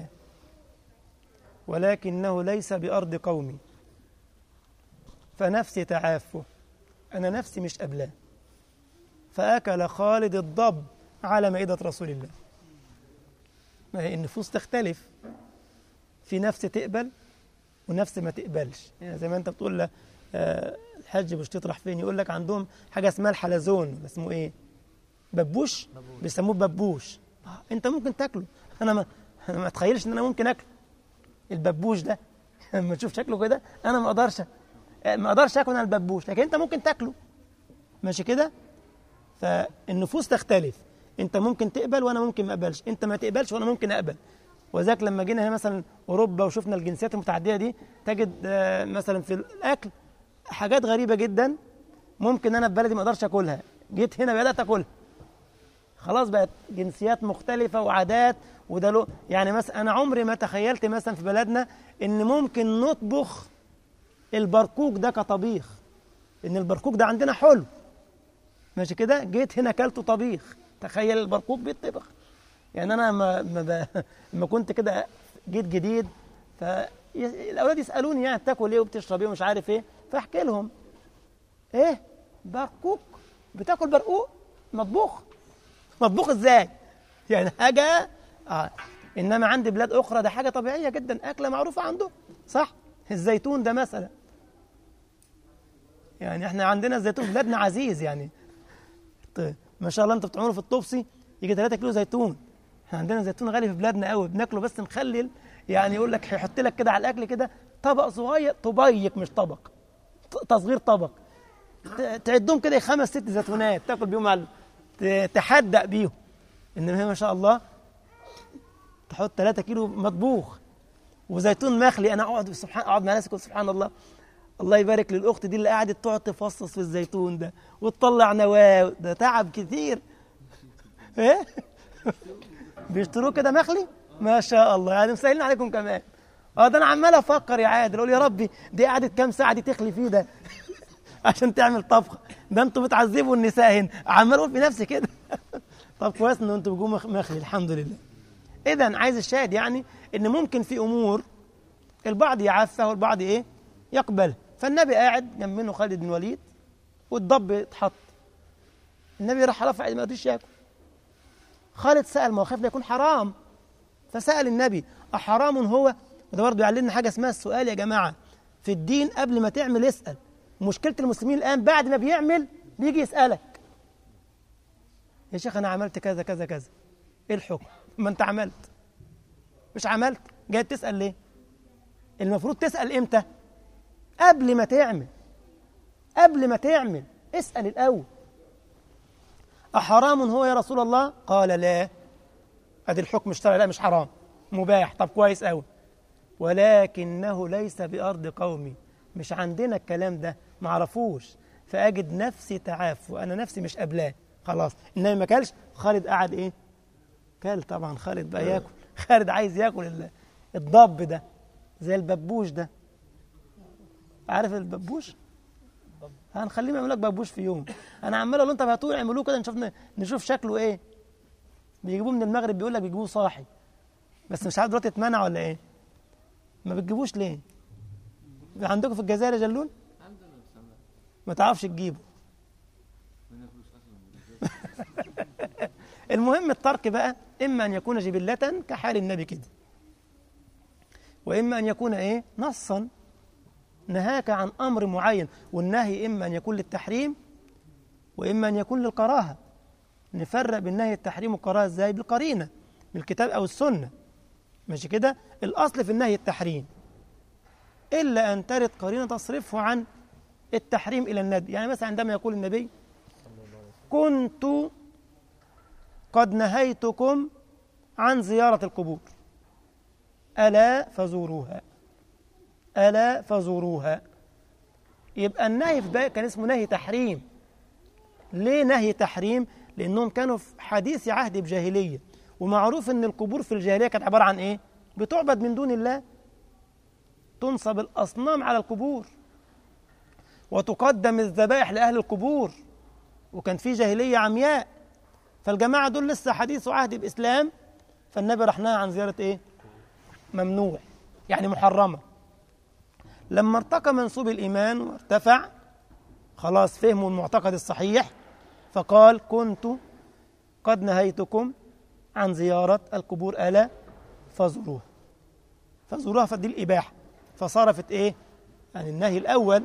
A: ولكنه ليس بأرض قومي فنفسي تعافه أنا نفسي مش قبلاه فأكل خالد الضب على مائدة رسول الله ما هي النفوس تختلف في نفس تقبل ونفس ما تقبلش يعني زي ما انت بتقول له آه، الحج مش تطرح فين يقول لك عندهم حاجه اسمها الحلزون ولا اسمه ايه ببوش بيسموه ببوش آه، انت ممكن تاكله انا ما انا ما اتخيلش ان انا ممكن اكله الببوش ده لما تشوف شكله كده انا ما اقدرش آه، ما اقدرش اكل انا الببوش لكن انت ممكن تاكله ماشي كده فالنفوس تختلف انت ممكن تقبل وانا ممكن ما اقبلش انت ما تقبلش وانا ممكن اقبل وذاك لما جينا هنا مثلا اوروبا وشفنا الجنسيات المتعدده دي تجد آه، مثلا في الاكل حاجات غريبه جدا ممكن انا في بلدي ما اقدرش اكلها جيت هنا بدات اكلها خلاص بقت جنسيات مختلفه وعادات وده له يعني مثلا انا عمري ما تخيلت مثلا في بلدنا ان ممكن نطبخ البرقوق ده كطبيخ ان البرقوق ده عندنا حلو ماشي كده جيت هنا اكلته طبيخ تخيل البرقوق بيتطبخ يعني انا ما ما, ب... ما كنت كده جيت جديد فالاولاد يسالوني يعني بتاكل ايه وبتشرب ايه ومش عارف ايه فاحكي لهم ايه برقوق بتاكل برقوق مطبوخ مطبوخ ازاي يعني حاجه اه انما عند بلاد اخرى ده حاجه طبيعيه جدا اكله معروفه عنده صح الزيتون ده مثلا يعني احنا عندنا الزيتون في بلادنا عزيز يعني طيب ما شاء الله انت بتعمله في الطبسي يجي 3 كيلو زيتون احنا عندنا زيتون غالي في بلادنا قوي بناكله بس مخلل يعني يقول لك هيحط لك كده على الاكل كده طبق صغير طبيق مش طبق ت- تصغير طبق ت- تعدهم كده خمس ست زيتونات تاكل بيهم على ت- تحدق بيهم انما هي ما شاء الله تحط 3 كيلو مطبوخ وزيتون مخلي انا اقعد سبحان اقعد مع نفسي أقول سبحان الله الله يبارك للاخت دي اللي قعدت تقعد تفصص في الزيتون ده وتطلع نواه ده تعب كتير ايه بيشتروه كده مخلي ما شاء الله يعني مسهلين عليكم كمان اه ده انا عمال افكر يا عادل اقول يا ربي دي قعدت كام ساعه دي تخلي فيه ده عشان تعمل طبخه ده انتوا بتعذبوا النساء هنا عمال اقول في نفسي كده طب كويس ان انتوا بتجوا مخ- مخلي الحمد لله اذا عايز الشاهد يعني ان ممكن في امور البعض يعفها والبعض ايه يقبلها فالنبي قاعد جنب منه خالد بن الوليد والضب اتحط النبي راح رفع ايده ما رضيش ياكل خالد سأل ما هو خاف لا يكون حرام فسأل النبي أحرام هو وده برضه يعلمنا حاجة اسمها السؤال يا جماعة في الدين قبل ما تعمل اسأل مشكلة المسلمين الآن بعد ما بيعمل بيجي يسألك يا شيخ أنا عملت كذا كذا كذا إيه الحكم؟ ما أنت عملت مش عملت جاي تسأل ليه؟ المفروض تسأل إمتى؟ قبل ما تعمل قبل ما تعمل اسأل الأول أحرام هو يا رسول الله؟ قال لا أدي الحكم الشرعي لا مش حرام مباح طب كويس أوي ولكنه ليس بأرض قومي مش عندنا الكلام ده معرفوش فأجد نفسي تعاف وأنا نفسي مش قبلاه خلاص إنما ما كلش خالد قعد إيه؟ كل طبعا خالد بقى ياكل خالد عايز ياكل ال- الضب ده زي الببوش ده عارف الببوش؟ هنخليهم يعملوا لك ببوش في يوم انا عمال اقول له انت هاتوه اعملوه كده نشوف نشوف شكله ايه بيجيبوه من المغرب بيقول لك بيجيبوه صاحي بس مش عارف دلوقتي اتمنع ولا ايه ما بتجيبوش ليه عندكم في الجزائر يا جلول ما تعرفش تجيبه المهم الترك بقى اما ان يكون جبلة كحال النبي كده وإما أن يكون إيه نصا نهاك عن أمر معين والنهي إما أن يكون للتحريم وإما أن يكون للكراهة نفرق بين نهي التحريم والكراهة إزاي بالقرينة من الكتاب أو السنة ماشي كده الأصل في النهي التحريم إلا أن ترد قرينة تصرفه عن التحريم إلى الندب يعني مثلا عندما يقول النبي كنت قد نهيتكم عن زيارة القبور ألا فزوروها ألا فزوروها يبقى النهي في بقى كان اسمه نهي تحريم ليه نهي تحريم؟ لأنهم كانوا في حديث عهد بجاهلية ومعروف أن القبور في الجاهلية كانت عبارة عن إيه؟ بتعبد من دون الله تنصب الأصنام على القبور وتقدم الذبائح لأهل القبور وكان في جاهلية عمياء فالجماعة دول لسه حديث عهد بإسلام فالنبي راح نهى عن زيارة إيه؟ ممنوع يعني محرمة لما ارتقى منسوب الإيمان وارتفع خلاص فهموا المعتقد الصحيح فقال كنت قد نهيتكم عن زيارة القبور ألا فزوروها فزوروها فدي الإباحة فصرفت إيه؟ يعني النهي الأول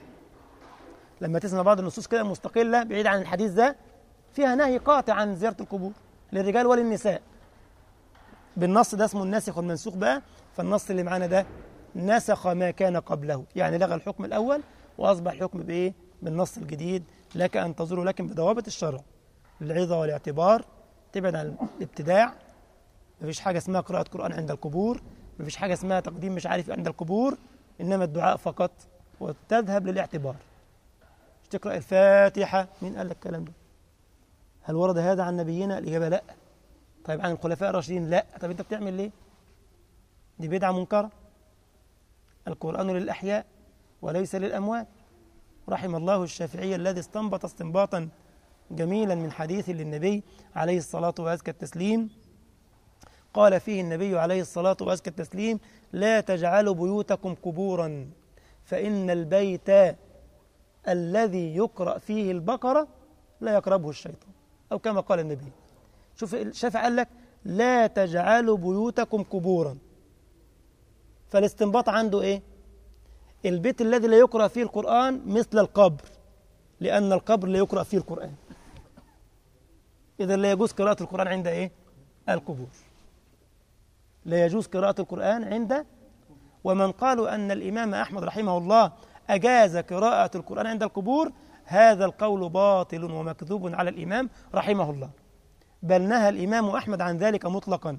A: لما تسمع بعض النصوص كده مستقلة بعيد عن الحديث ده فيها نهي قاطع عن زيارة القبور للرجال وللنساء بالنص ده اسمه الناسخ والمنسوخ بقى فالنص اللي معانا ده نسخ ما كان قبله يعني لغى الحكم الأول وأصبح الحكم بإيه؟ بالنص الجديد لك أن تزوروا لكن بضوابط الشرع العظة والاعتبار تبعد عن الابتداع مفيش حاجة اسمها قراءة قرآن عند القبور مفيش حاجة اسمها تقديم مش عارف عند القبور إنما الدعاء فقط وتذهب للاعتبار مش تقرأ الفاتحة مين قال لك الكلام ده هل ورد هذا عن نبينا الإجابة لا طيب عن الخلفاء الراشدين لا طب أنت بتعمل ليه دي بدعة منكرة القرآن للأحياء وليس للأموات رحم الله الشافعي الذي استنبط استنباطا جميلا من حديث للنبي عليه الصلاة وأزكى التسليم قال فيه النبي عليه الصلاة وأزكى التسليم لا تجعلوا بيوتكم قبورا فإن البيت الذي يقرأ فيه البقرة لا يقربه الشيطان أو كما قال النبي شوف الشافعي قال لك لا تجعلوا بيوتكم قبورا فالاستنباط عنده إيه البيت الذي لا يقرأ فيه القرآن مثل القبر لأن القبر لا يقرأ فيه القرآن إذا لا يجوز قراءة القرآن عند إيه القبور لا يجوز قراءة القرآن عند ومن قالوا أن الإمام أحمد رحمه الله أجاز قراءة القرآن عند القبور هذا القول باطل ومكذوب على الإمام رحمه الله بل نهى الإمام أحمد عن ذلك مطلقا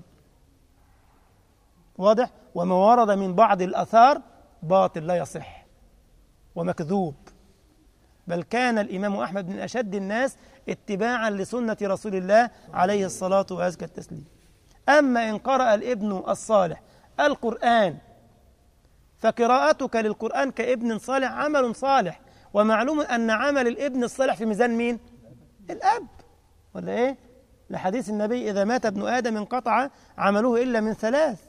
A: واضح وما ورد من بعض الأثار باطل لا يصح ومكذوب بل كان الإمام أحمد من أشد الناس اتباعا لسنة رسول الله عليه الصلاة وأزكى التسليم أما إن قرأ الابن الصالح القرآن فقراءتك للقرآن كابن صالح عمل صالح ومعلوم أن عمل الابن الصالح في ميزان مين؟ الأب ولا إيه؟ لحديث النبي إذا مات ابن آدم انقطع عمله إلا من ثلاث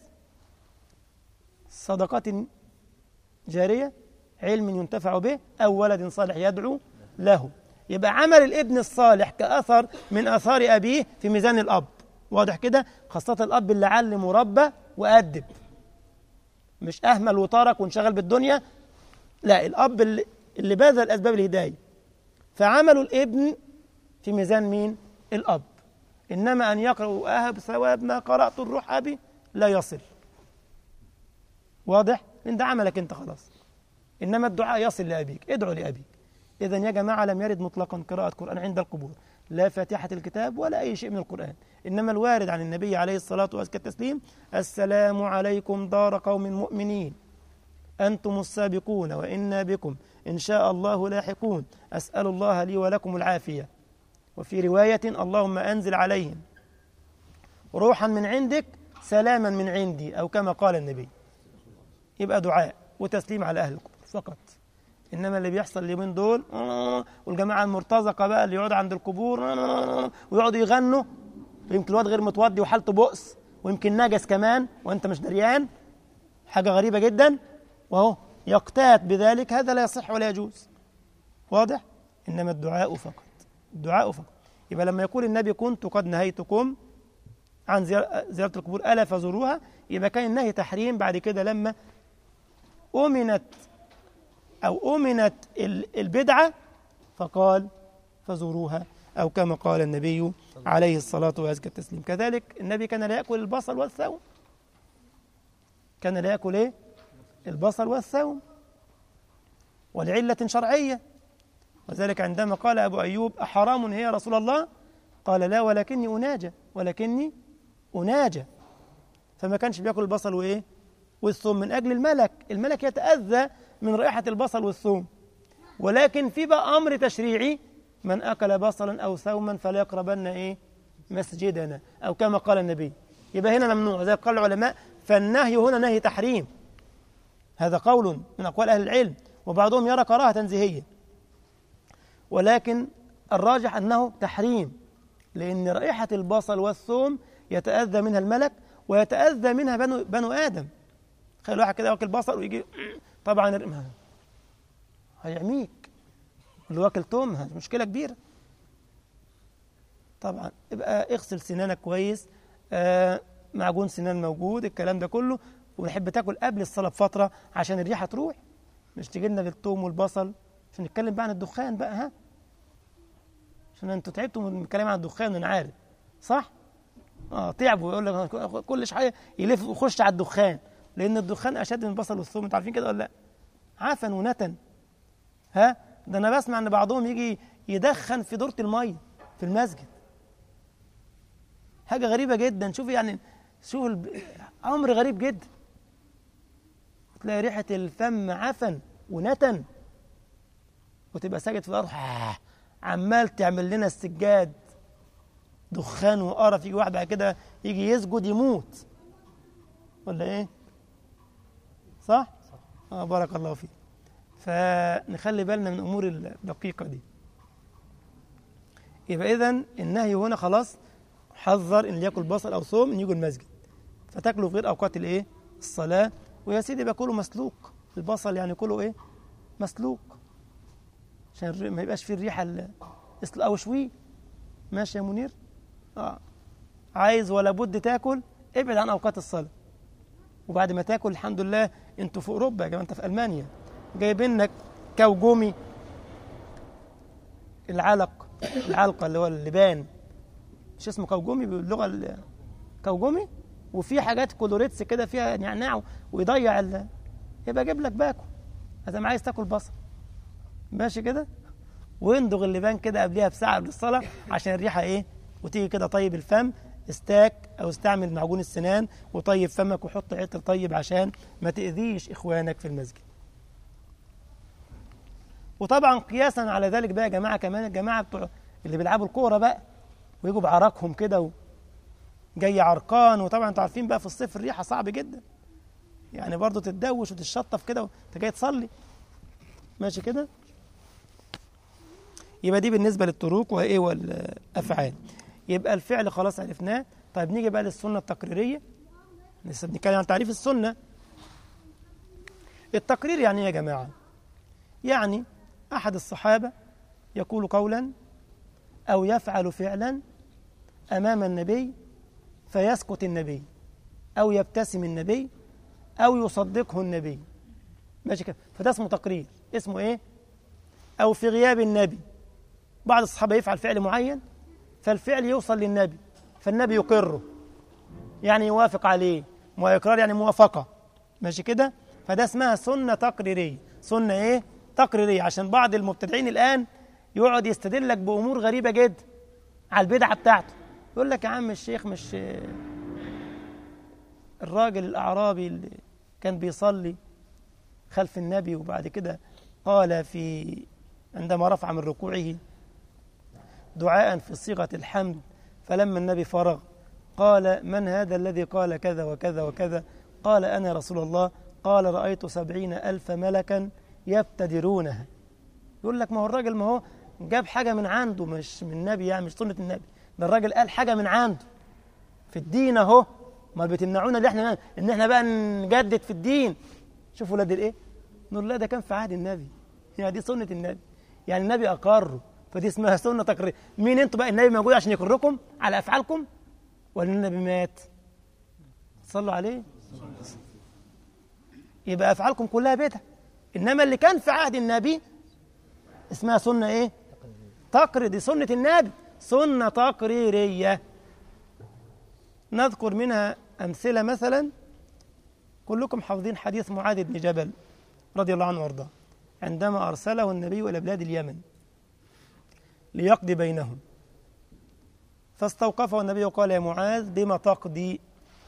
A: صدقة جارية علم ينتفع به أو ولد صالح يدعو له يبقى عمل الابن الصالح كأثر من آثار أبيه في ميزان الأب واضح كده خاصة الأب اللي علم وربى وأدب مش أهمل وترك وانشغل بالدنيا لا الأب اللي, اللي بذل أسباب الهداية فعمل الابن في ميزان مين؟ الأب إنما أن يقرأ أهب ثواب ما قرأت الروح أبي لا يصل واضح؟ إن ده عملك أنت خلاص إنما الدعاء يصل لأبيك ادعو لأبيك إذا يا جماعة لم يرد مطلقا قراءة قرآن عند القبور لا فاتحة الكتاب ولا أي شيء من القرآن إنما الوارد عن النبي عليه الصلاة وأزكى التسليم السلام عليكم دار قوم مؤمنين أنتم السابقون وإنا بكم إن شاء الله لاحقون أسأل الله لي ولكم العافية وفي رواية اللهم أنزل عليهم روحا من عندك سلاما من عندي أو كما قال النبي يبقى دعاء وتسليم على أهل القبور فقط انما اللي بيحصل اليومين دول والجماعه المرتزقه بقى اللي يقعدوا عند القبور ويقعدوا يغنوا ويمكن الواد غير متودي وحالته بؤس ويمكن نجس كمان وانت مش دريان حاجه غريبه جدا وهو يقتات بذلك هذا لا يصح ولا يجوز واضح انما الدعاء فقط الدعاء فقط يبقى لما يقول النبي كنت قد نهيتكم عن زيار- زيارة القبور ألا فزوروها يبقى كان النهي تحريم بعد كده لما أمنت أو أمنت ال- البدعة فقال فزوروها أو كما قال النبي عليه الصلاة وأزكى التسليم كذلك النبي كان لا يأكل البصل والثوم كان لا يأكل إيه؟ البصل والثوم ولعلة شرعية وذلك عندما قال أبو أيوب أحرام هي يا رسول الله قال لا ولكني أناجى ولكني أناجى فما كانش بياكل البصل وإيه والثوم من أجل الملك الملك يتأذى من رائحة البصل والثوم ولكن في بقى أمر تشريعي من أكل بصلا أو ثوما فلا يقربن إيه مسجدنا أو كما قال النبي يبقى هنا ممنوع زي قال العلماء فالنهي هنا نهي تحريم هذا قول من أقوال أهل العلم وبعضهم يرى كراهة تنزيهية ولكن الراجح أنه تحريم لأن رائحة البصل والثوم يتأذى منها الملك ويتأذى منها بنو, بنو آدم خلي واحد كده واكل بصل ويجي طبعا الر- هيعميك اللي واكل توم ها- مشكلة كبيرة طبعا يبقى اغسل سنانك كويس آه معجون سنان موجود الكلام ده كله ونحب تاكل قبل الصلاة بفترة عشان الريحة تروح مش تجي لنا بالثوم والبصل عشان نتكلم بقى عن الدخان بقى ها عشان انتوا تعبتوا من الكلام عن الدخان انا عارف صح؟ اه تعبوا يقول لك كل شويه يلف ويخش على الدخان لان الدخان اشد من البصل والثوم انتوا عارفين كده ولا لا؟ عفن ونتن ها ده انا بسمع ان بعضهم يجي يدخن في دورة الميه في المسجد حاجه غريبه جدا شوف يعني شوف الب... امر غريب جدا تلاقي ريحه الفم عفن ونتن وتبقى ساجد في الارض عمال تعمل لنا السجاد دخان وقرف يجي واحد بعد كده يجي يسجد يموت ولا ايه صح اه بارك الله فيك فنخلي بالنا من الامور الدقيقه دي يبقى اذا النهي هنا خلاص حذر ان ياكل بصل او ثوم ان يجوا المسجد فتاكلوا في غير اوقات الايه الصلاه ويا سيدي يبقى كله مسلوق البصل يعني كله ايه مسلوق عشان الر- ما يبقاش فيه الريحه ال- اسل- او شويه ماشي يا منير اه عايز ولا بد تاكل ابعد عن اوقات الصلاه وبعد ما تاكل الحمد لله انتوا في اوروبا يا جماعه انت في المانيا جايبين لك كوجومي العلق العلقه اللي هو اللبان مش اسمه كوجومي باللغه ال- كوجومي وفي حاجات كولوريتس كده فيها نعناع ويضيع ال... يبقى جيب لك باكو اذا ما عايز تاكل بصل ماشي كده واندغ اللبان كده قبلها بساعه قبل الصلاه عشان الريحه ايه وتيجي كده طيب الفم استاك او استعمل معجون السنان وطيب فمك وحط عطر طيب عشان ما تاذيش اخوانك في المسجد وطبعا قياسا على ذلك بقى يا جماعه كمان الجماعه بتوع اللي بيلعبوا الكوره بقى ويجوا بعراقهم كده و... جاي عرقان وطبعا انتوا عارفين بقى في الصيف الريحه صعب جدا يعني برضه تتدوش وتتشطف كده وانت جاي تصلي ماشي كده يبقى دي بالنسبه للطرق وايه والافعال يبقى الفعل خلاص عرفناه طيب نيجي بقى للسنه التقريريه لسه بنتكلم عن تعريف السنه التقرير يعني ايه يا جماعه يعني احد الصحابه يقول قولا او يفعل فعلا امام النبي فيسكت النبي او يبتسم النبي او يصدقه النبي ماشي كده فده اسمه تقرير اسمه ايه او في غياب النبي بعض الصحابه يفعل فعل معين فالفعل يوصل للنبي فالنبي يقره يعني يوافق عليه واقرار يعني موافقه ماشي كده فده اسمها سنه تقريريه سنه ايه تقريريه عشان بعض المبتدعين الان يقعد يستدل لك بامور غريبه جدا على البدعه بتاعته يقول لك يا عم الشيخ مش الراجل الاعرابي اللي كان بيصلي خلف النبي وبعد كده قال في عندما رفع من ركوعه دعاء في صيغه الحمد فلما النبي فرغ قال من هذا الذي قال كذا وكذا وكذا قال أنا رسول الله قال رأيت سبعين ألف ملكا يبتدرونها يقول لك ما هو الراجل ما هو جاب حاجة من عنده مش من النبي يعني مش سنة النبي ده الراجل قال حاجة من عنده في الدين اهو ما بتمنعونا ان احنا ان احنا بقى نجدد في الدين شوفوا ولاد الايه نقول لا ده كان في عهد النبي يعني دي سنة النبي يعني النبي أقره فدي اسمها سنة تقرير مين انتوا بقى النبي موجود عشان يقركم على أفعالكم ولا النبي مات صلوا عليه يبقى افعالكم كلها بدعه انما اللي كان في عهد النبي اسمها سنه ايه تقرير دي سنه النبي سنه تقريريه نذكر منها امثله مثلا كلكم حافظين حديث معاذ بن جبل رضي الله عنه وارضاه عندما ارسله النبي الى بلاد اليمن ليقضي بينهم فاستوقفه النبي وقال يا معاذ بما تقضي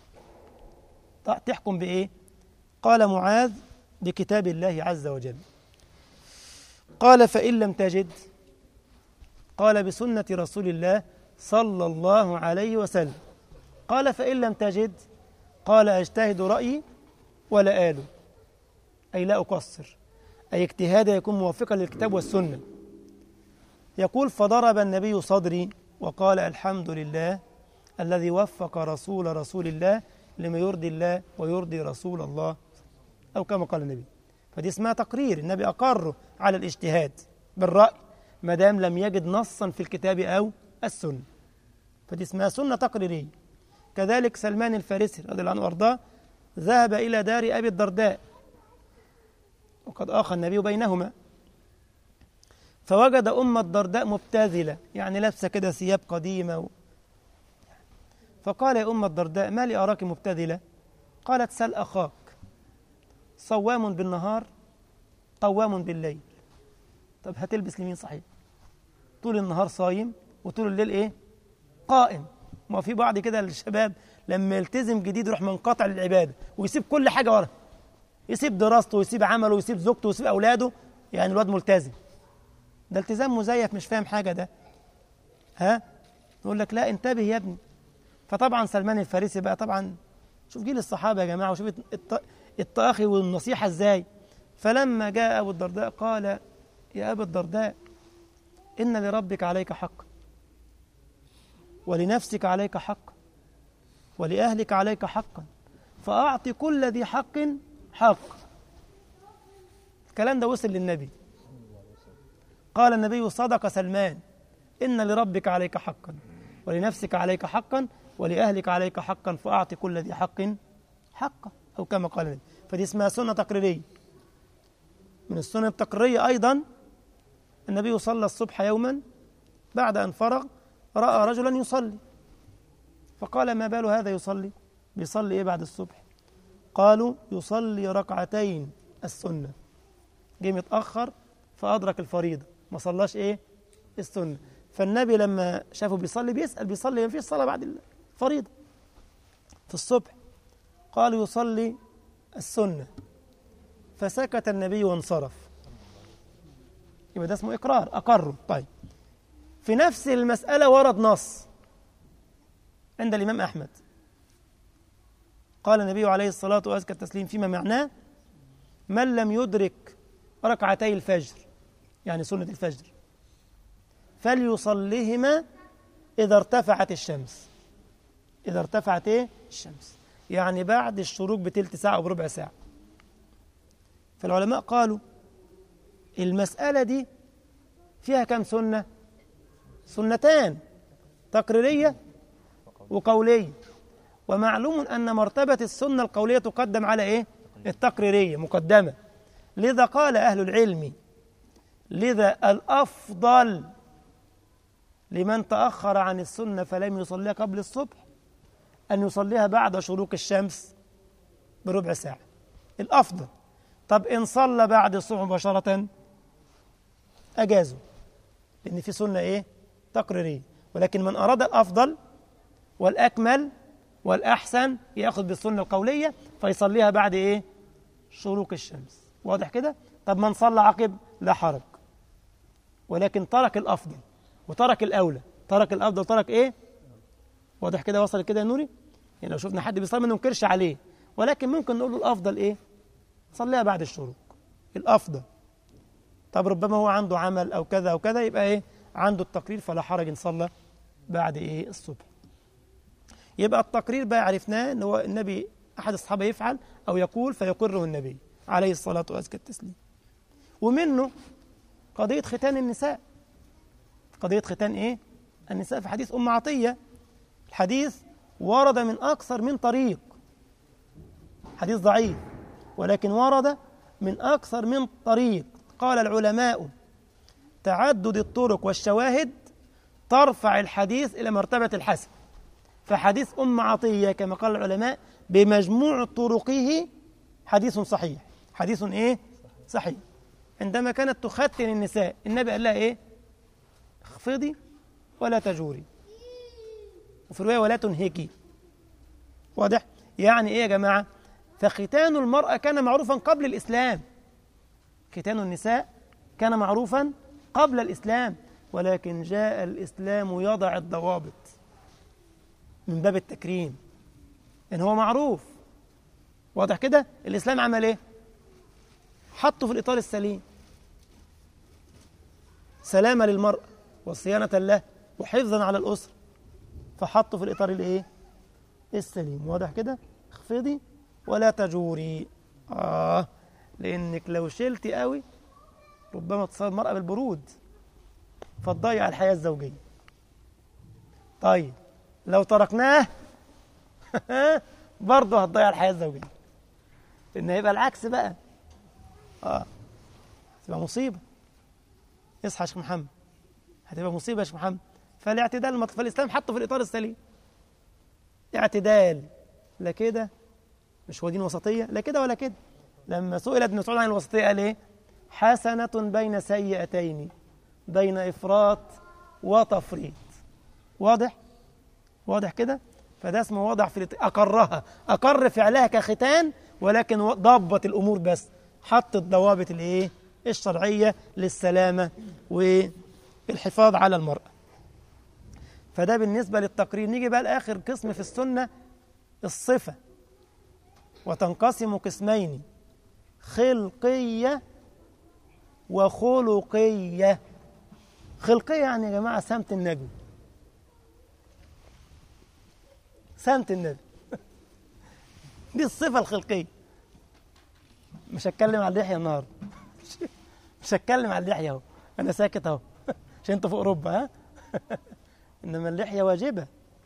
A: تحكم بايه قال معاذ بكتاب الله عز وجل قال فإن لم تجد قال بسنة رسول الله صلى الله عليه وسلم قال فإن لم تجد قال أجتهد رأيي ولا آله أي لا أقصر أي اجتهاد يكون موافقا للكتاب والسنة يقول فضرب النبي صدري وقال الحمد لله الذي وفق رسول رسول الله لما يرضي الله ويرضي رسول الله أو كما قال النبي فدي اسمها تقرير النبي أقر على الاجتهاد بالرأي ما دام لم يجد نصا في الكتاب أو السنة فدي اسمها سنة تقريرية كذلك سلمان الفارسي رضي الله عنه وارضاه ذهب إلى دار أبي الدرداء وقد آخى النبي بينهما فوجد أم الدرداء مبتذلة يعني لابسة كده ثياب قديمة و... فقال يا أم الدرداء ما لي أراك مبتذلة قالت سل أخاك صوام بالنهار قوام بالليل طب هتلبس لمين صحيح طول النهار صايم وطول الليل ايه قائم ما في بعض كده الشباب لما يلتزم جديد يروح منقطع للعباده ويسيب كل حاجه ورا يسيب دراسته ويسيب عمله ويسيب زوجته ويسيب اولاده يعني الواد ملتزم ده التزام مزيف مش فاهم حاجه ده ها يقول لك لا انتبه يا ابني فطبعا سلمان الفارسي بقى طبعا شوف جيل الصحابه يا جماعه وشوف التأخي والنصيحة ازاي فلما جاء أبو الدرداء قال يا أبا الدرداء إن لربك عليك حقا ولنفسك عليك حقا ولأهلك عليك حقا فأعط كل ذي حق حق الكلام ده وصل للنبي قال النبي صدق سلمان إن لربك عليك حقا ولنفسك عليك حقا ولأهلك عليك حقا فأعط كل ذي حق حقا أو كما قال النبي فدي اسمها سنة تقريرية من السنة التقريرية أيضا النبي صلى الصبح يوما بعد أن فرغ رأى رجلا يصلي فقال ما بال هذا يصلي بيصلي إيه بعد الصبح قالوا يصلي ركعتين السنة جه متأخر فأدرك الفريضة ما صلاش إيه السنة فالنبي لما شافه بيصلي بيسأل بيصلي ما فيش صلاة بعد الفريضة في الصبح قال يصلي السنة فسكت النبي وانصرف يبقى ده اسمه إقرار أقره طيب في نفس المسألة ورد نص عند الإمام أحمد قال النبي عليه الصلاة وأزكى التسليم فيما معناه من لم يدرك ركعتي الفجر يعني سنة الفجر فليصليهما إذا ارتفعت الشمس إذا ارتفعت إيه؟ الشمس يعني بعد الشروق بتلت ساعة أو بربع ساعة فالعلماء قالوا المسألة دي فيها كم سنة سنتان تقريرية وقولية ومعلوم أن مرتبة السنة القولية تقدم على إيه التقريرية مقدمة لذا قال أهل العلم لذا الأفضل لمن تأخر عن السنة فلم يصليها قبل الصبح أن يصليها بعد شروق الشمس بربع ساعة الأفضل طب إن صلى بعد الصبح مباشرة أجازوا لأن في سنة إيه تقريرية ولكن من أراد الأفضل والأكمل والأحسن يأخذ بالسنة القولية فيصليها بعد إيه شروق الشمس واضح كده طب من صلى عقب لا حرج ولكن ترك الأفضل وترك الأولى ترك الأفضل ترك إيه واضح كده وصل كده يا نوري يعني لو شفنا حد بيصلي ما ننكرش عليه ولكن ممكن نقول له الافضل ايه صليها بعد الشروق الافضل طب ربما هو عنده عمل او كذا او كذا يبقى ايه عنده التقرير فلا حرج ان صلى بعد ايه الصبح يبقى التقرير بقى عرفناه ان هو النبي احد الصحابه يفعل او يقول فيقره النبي عليه الصلاه وازكى التسليم ومنه قضيه ختان النساء قضيه ختان ايه النساء في حديث ام عطيه الحديث ورد من أكثر من طريق حديث ضعيف ولكن ورد من أكثر من طريق قال العلماء تعدد الطرق والشواهد ترفع الحديث إلى مرتبة الحسن فحديث أم عطية كما قال العلماء بمجموع طرقه حديث صحيح حديث إيه؟ صحيح عندما كانت تختن النساء النبي قال لها إيه؟ اخفضي ولا تجوري وفي رواية ولا تنهكي واضح؟ يعني إيه يا جماعة؟ فختان المرأة كان معروفا قبل الإسلام ختان النساء كان معروفا قبل الإسلام ولكن جاء الإسلام يضع الضوابط من باب التكريم إن هو معروف واضح كده الإسلام عمل إيه حطه في الإطار السليم سلامة للمرأة وصيانة له وحفظا على الأسرة فحطه في الإطار الإيه السليم واضح كده اخفضي ولا تجوري آه لأنك لو شلتي قوي ربما تصاب المرأة بالبرود فتضيع الحياة الزوجية طيب لو تركناه برضه هتضيع الحياة الزوجية لأن هيبقى العكس بقى اه تبقى مصيبة اصحى يا شيخ محمد هتبقى مصيبة يا شيخ محمد فالاعتدال المط... فالإسلام حطه في الإطار السليم اعتدال لا كده مش هو دين وسطية لا كده ولا كده لما سئل ابن مسعود عن الوسطية قال ايه حسنة بين سيئتين بين إفراط وتفريط واضح واضح كده فده اسمه وضع في الات... أقرها أقر فعلها كختان ولكن ضبط الأمور بس حط الضوابط الايه الشرعية للسلامة والحفاظ على المرأة فده بالنسبة للتقرير نيجي بقى لآخر قسم في السنة الصفة وتنقسم قسمين خلقية وخلقية خلقية يعني يا جماعة سمت النبي سمت النبي دي الصفة الخلقية مش هتكلم عن اللحية النهاردة مش هتكلم عن اللحية اهو أنا ساكت اهو عشان أنت في أوروبا ها إنما اللحية واجبة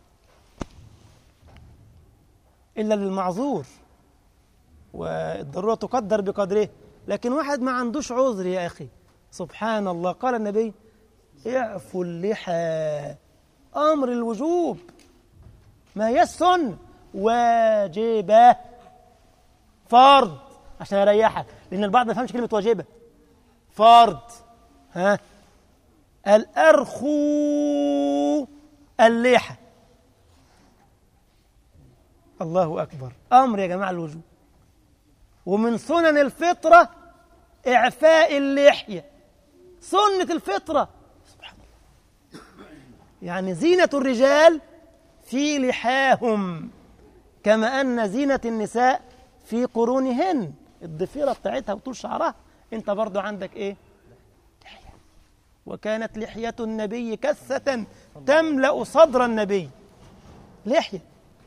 A: إلا للمعذور والضرورة تقدر بقدره لكن واحد ما عندوش عذر يا أخي سبحان الله قال النبي اعفوا اللحى أمر الوجوب ما هي السنة واجبة فرض عشان أريحك لأن البعض ما يفهمش كلمة واجبة فرض ها الأرخو اللحى الله أكبر أمر يا جماعة الوجوب ومن سنن الفطرة إعفاء اللحية سنة الفطرة سبحان الله يعني زينة الرجال في لحاهم كما أن زينة النساء في قرونهن الضفيرة بتاعتها وطول شعرها انت برضو عندك ايه لحية وكانت لحية النبي كثة تملأ صدر النبي لحية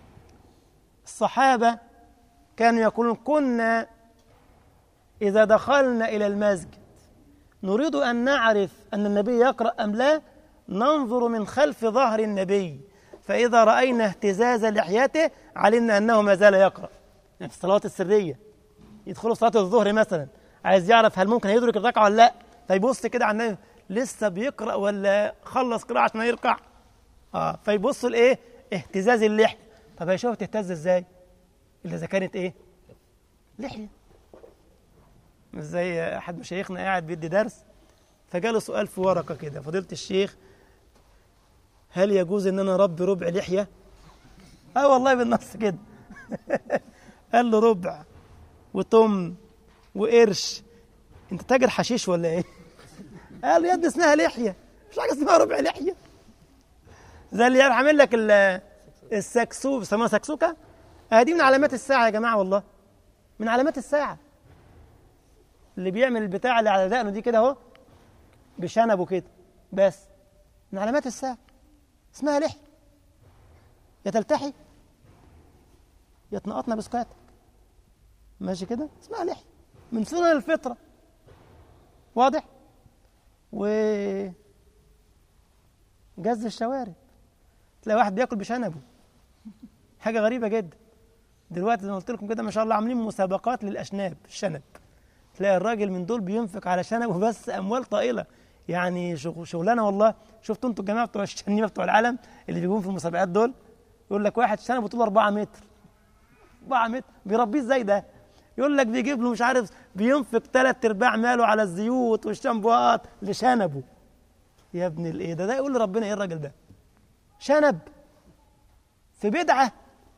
A: الصحابة كانوا يقولون كنا إذا دخلنا إلى المسجد نريد أن نعرف أن النبي يقرأ أم لا ننظر من خلف ظهر النبي فإذا رأينا اهتزاز لحيته علمنا أنه ما زال يقرأ يعني في الصلوات السرية يدخلوا صلاة الظهر مثلا عايز يعرف هل ممكن هيدرك الركعة ولا لا فيبص كده على النبي لسه بيقرأ ولا خلص قراءة عشان يركع اه فيبص لإيه اهتزاز اللحية طب هيشوف تهتز ازاي إلا إذا كانت إيه لحية مش زي أحد مشايخنا قاعد بيدي درس فجاله سؤال في ورقة كده فضيلة الشيخ هل يجوز ان انا اربي ربع لحيه اه والله بالنص كده قال له ربع وتم وقرش انت تاجر حشيش ولا ايه قال له يا ابني اسمها لحيه مش حاجه اسمها ربع لحيه زي اللي عامل لك السكسو بيسموها سكسوكه اه دي من علامات الساعه يا جماعه والله من علامات الساعه اللي بيعمل البتاع اللي على دقنه دي كده اهو بشنبه كده بس من علامات الساعه اسمها لحية يا تلتحي يا تنقطنا بسكاتك ماشي كده اسمها لحية من سنن الفطرة واضح و جز الشوارب تلاقي واحد بياكل بشنبه حاجة غريبة جدا دلوقتي زي ما قلت لكم كده ما شاء الله عاملين مسابقات للأشناب الشنب تلاقي الراجل من دول بينفق على شنبه بس أموال طائلة يعني شغ- شغلانة والله شفتوا انتوا الجماعة بتوع الشنيبة بتوع العالم اللي بيجون في المسابقات دول يقول لك واحد شنبه طوله 4 متر 4 متر بيربيه ازاي ده؟ يقول لك بيجيب له مش عارف بينفق ثلاث ارباع ماله على الزيوت والشامبوهات لشنبه يا ابن الايه ده ده يقول لربنا ايه الراجل ده؟ شنب في بدعه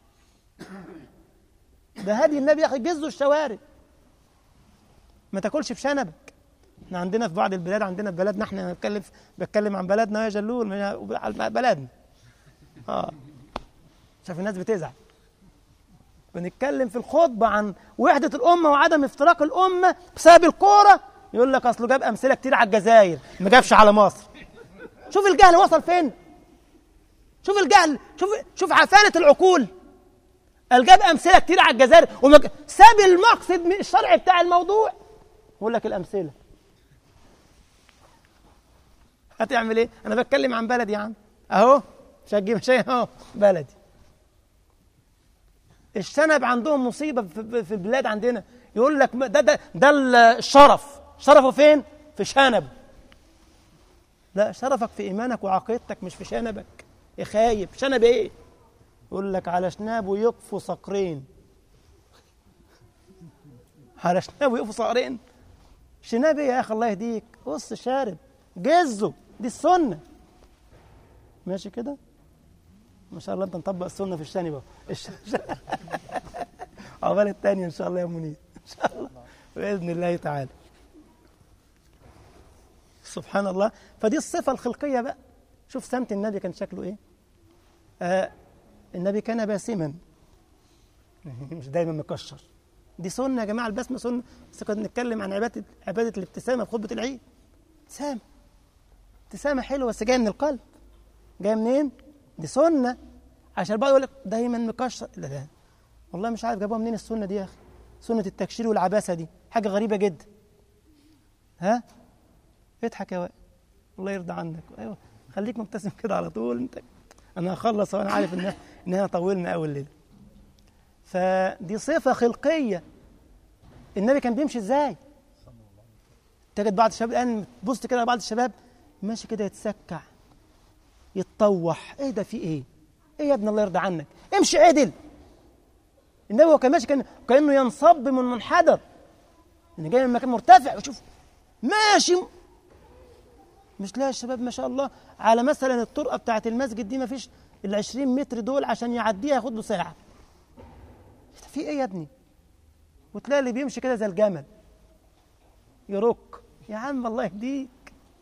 A: ده هدي النبي يا اخي جزوا الشوارع ما تاكلش بشنبك احنا عندنا في بعض البلاد عندنا في بلدنا احنا بتكلم بتكلم عن بلدنا يا جلول من- على بلدنا اه شايف الناس بتزعل بنتكلم في الخطبة عن وحدة الأمة وعدم افتراق الأمة بسبب الكورة يقول لك أصله جاب أمثلة كتير على الجزائر ما جابش على مصر شوف الجهل وصل فين شوف الجهل شوف شوف عفانة العقول قال جاب أمثلة كتير على الجزائر وما ج- ساب المقصد من الشرع بتاع الموضوع يقول لك الأمثلة هتعمل ايه؟ أنا بتكلم عن بلدي يا عم أهو مش هتجيب شيء أهو بلدي الشنب عندهم مصيبه في في البلاد عندنا يقول لك ما- ده ده ده الشرف شرفه فين في شنب لا شرفك في ايمانك وعقيدتك مش في شنبك يا خايب شنب ايه يقول لك على شنابه يقفوا صقرين على شنابه يقفوا صقرين شناب ايه يا اخي الله يهديك بص شارب جزه دي السنه ماشي كده ما شاء الله انت مطبق السنه في الشنب اهو الش- عقبال الثانيه ان شاء الله يا منير ان شاء الله باذن الله تعالى سبحان الله فدي الصفه الخلقيه بقى شوف سمت النبي كان شكله ايه آه النبي كان باسما مش دايما مكشر دي سنه يا جماعه البسمه سنه بس كنا بنتكلم عن عباده عباده الابتسامه في خطبه العيد ابتسامه ابتسامه حلوه بس جايه من القلب جايه منين؟ دي سنه عشان البعض يقول لك دايما مكشر لا لا والله مش عارف جابوها منين السنه دي يا اخي سنه التكشير والعباسه دي حاجه غريبه جدا ها اضحك يا وائل الله يرضى عنك ايوه خليك مبتسم كده على طول انت انا هخلص وانا عارف ان ان احنا طولنا قوي الليل فدي صفه خلقيه النبي كان بيمشي ازاي تجد بعض الشباب الان بص كده على بعض الشباب ماشي كده يتسكع يتطوح ايه ده في ايه ايه يا ابن الله يرضى عنك امشي عدل النبي هو كان ماشي كان كانه ينصب من منحدر ان جاي من مكان مرتفع وشوف ماشي مش لا الشباب ما شاء الله على مثلا الطرقه بتاعت المسجد دي ما فيش ال 20 متر دول عشان يعديها ياخد له ساعه في ايه يا ابني وتلاقي اللي بيمشي كده زي الجمل يرك يا عم الله يهديك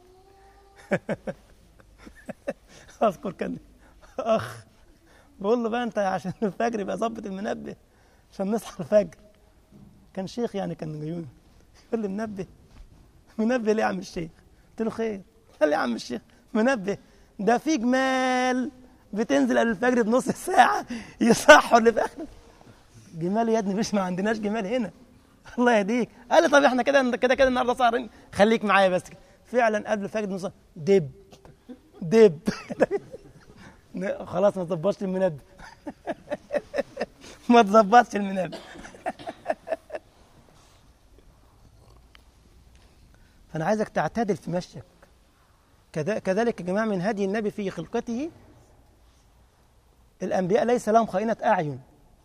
A: اذكر كان اخ بقول له بقى انت عشان الفجر يبقى ظبط المنبه عشان نصحى الفجر كان شيخ يعني كان جيون يقول لي منبه منبه ليه يا عم الشيخ قلت له خير قال لي يا عم الشيخ منبه ده في جمال بتنزل قبل الفجر بنص ساعة يصحوا اللي في آخر جمال يا ابني مش ما عندناش جمال هنا الله يهديك قال لي طب احنا كده كده كده النهارده سهرين خليك معايا بس كده. فعلا قبل الفجر بنص دب دب خلاص ما تظبطش المنبه ما تظبطش المنبه فانا عايزك تعتدل في مشيك كذا- كذلك يا جماعه من هدي النبي في خلقته الانبياء ليس لهم خائنه اعين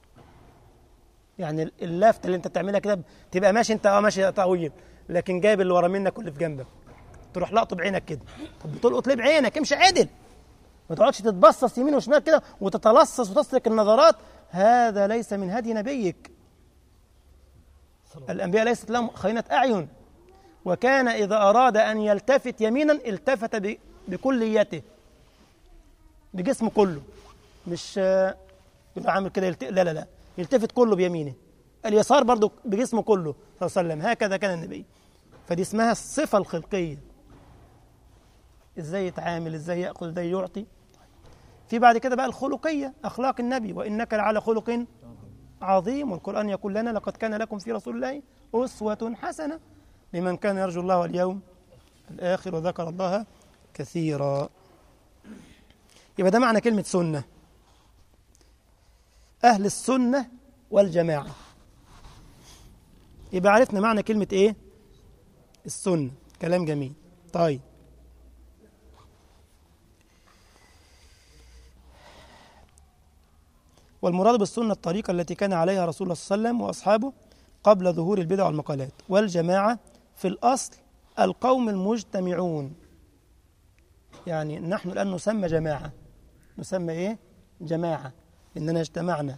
A: يعني اللفته اللي انت بتعملها كده تبقى ماشي انت اه ماشي طويل لكن جايب اللي ورا منك واللي في جنبك تروح لقطه بعينك كده طب بتلقط ليه بعينك امشي عدل ما تقعدش تتبصص يمين وشمال كده وتتلصص وتسلك النظرات هذا ليس من هدي نبيك الانبياء ليست لهم خائنه اعين وكان اذا اراد ان يلتفت يمينا التفت ب- بكليته بجسمه كله مش آه، يبقى عامل كده يلت... لا لا لا يلتفت كله بيمينه اليسار برضه بجسمه كله صلى الله عليه وسلم هكذا كان النبي فدي اسمها الصفة الخلقية ازاي يتعامل ازاي ياخذ ازاي يعطي في بعد كده بقى الخلقية اخلاق النبي وانك لعلى خلق عظيم والقرآن يقول لنا لقد كان لكم في رسول الله أسوة حسنة لمن كان يرجو الله واليوم الآخر وذكر الله كثيرا يبقى ده معنى كلمة سنة أهل السنة والجماعة يبقى عرفنا معنى كلمة إيه السنة كلام جميل طيب والمراد بالسنة الطريقة التي كان عليها رسول الله صلى الله عليه وسلم وأصحابه قبل ظهور البدع والمقالات والجماعة في الأصل القوم المجتمعون يعني نحن الآن نسمى جماعة نسمى إيه؟ جماعة إننا اجتمعنا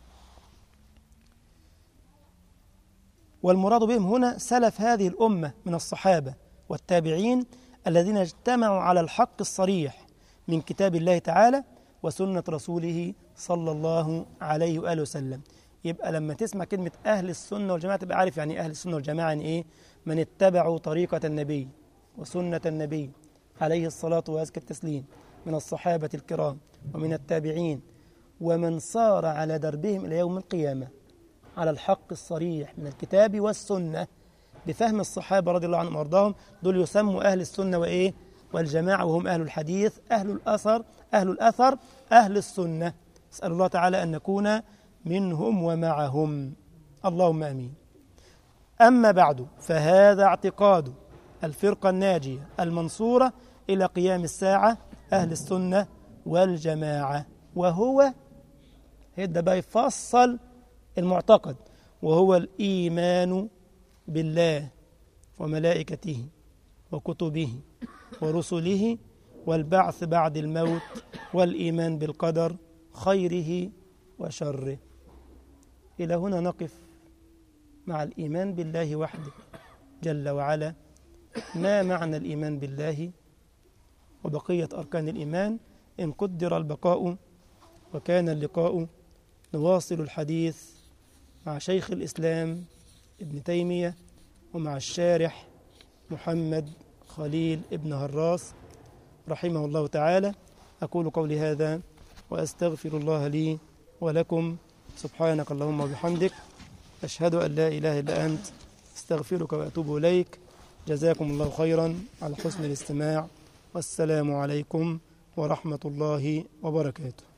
A: والمراد بهم هنا سلف هذه الأمة من الصحابة والتابعين الذين اجتمعوا على الحق الصريح من كتاب الله تعالى وسنة رسوله صلى الله عليه وآله وسلم يبقى لما تسمع كلمة أهل السنة والجماعة تبقى عارف يعني أهل السنة والجماعة يعني إيه من اتبعوا طريقة النبي وسنة النبي عليه الصلاة وأزكى التسليم من الصحابة الكرام ومن التابعين ومن صار على دربهم إلى يوم القيامة على الحق الصريح من الكتاب والسنة بفهم الصحابة رضي الله عنهم وأرضاهم دول يسموا أهل السنة وإيه والجماعة وهم أهل الحديث أهل الأثر أهل الأثر أهل السنة أسأل الله تعالى أن نكون منهم ومعهم اللهم امين اما بعد فهذا اعتقاد الفرقه الناجيه المنصوره الى قيام الساعه اهل السنه والجماعه وهو هيدا بقى يفصل المعتقد وهو الايمان بالله وملائكته وكتبه ورسله والبعث بعد الموت والايمان بالقدر خيره وشره إلى هنا نقف مع الإيمان بالله وحده جل وعلا ما معنى الإيمان بالله وبقية أركان الإيمان إن قدر البقاء وكان اللقاء نواصل الحديث مع شيخ الإسلام ابن تيمية ومع الشارح محمد خليل ابن هراس رحمه الله تعالى أقول قولي هذا وأستغفر الله لي ولكم سبحانك اللهم وبحمدك أشهد أن لا إله إلا أنت استغفرك وأتوب إليك جزاكم الله خيرا على حسن الاستماع والسلام عليكم ورحمة الله وبركاته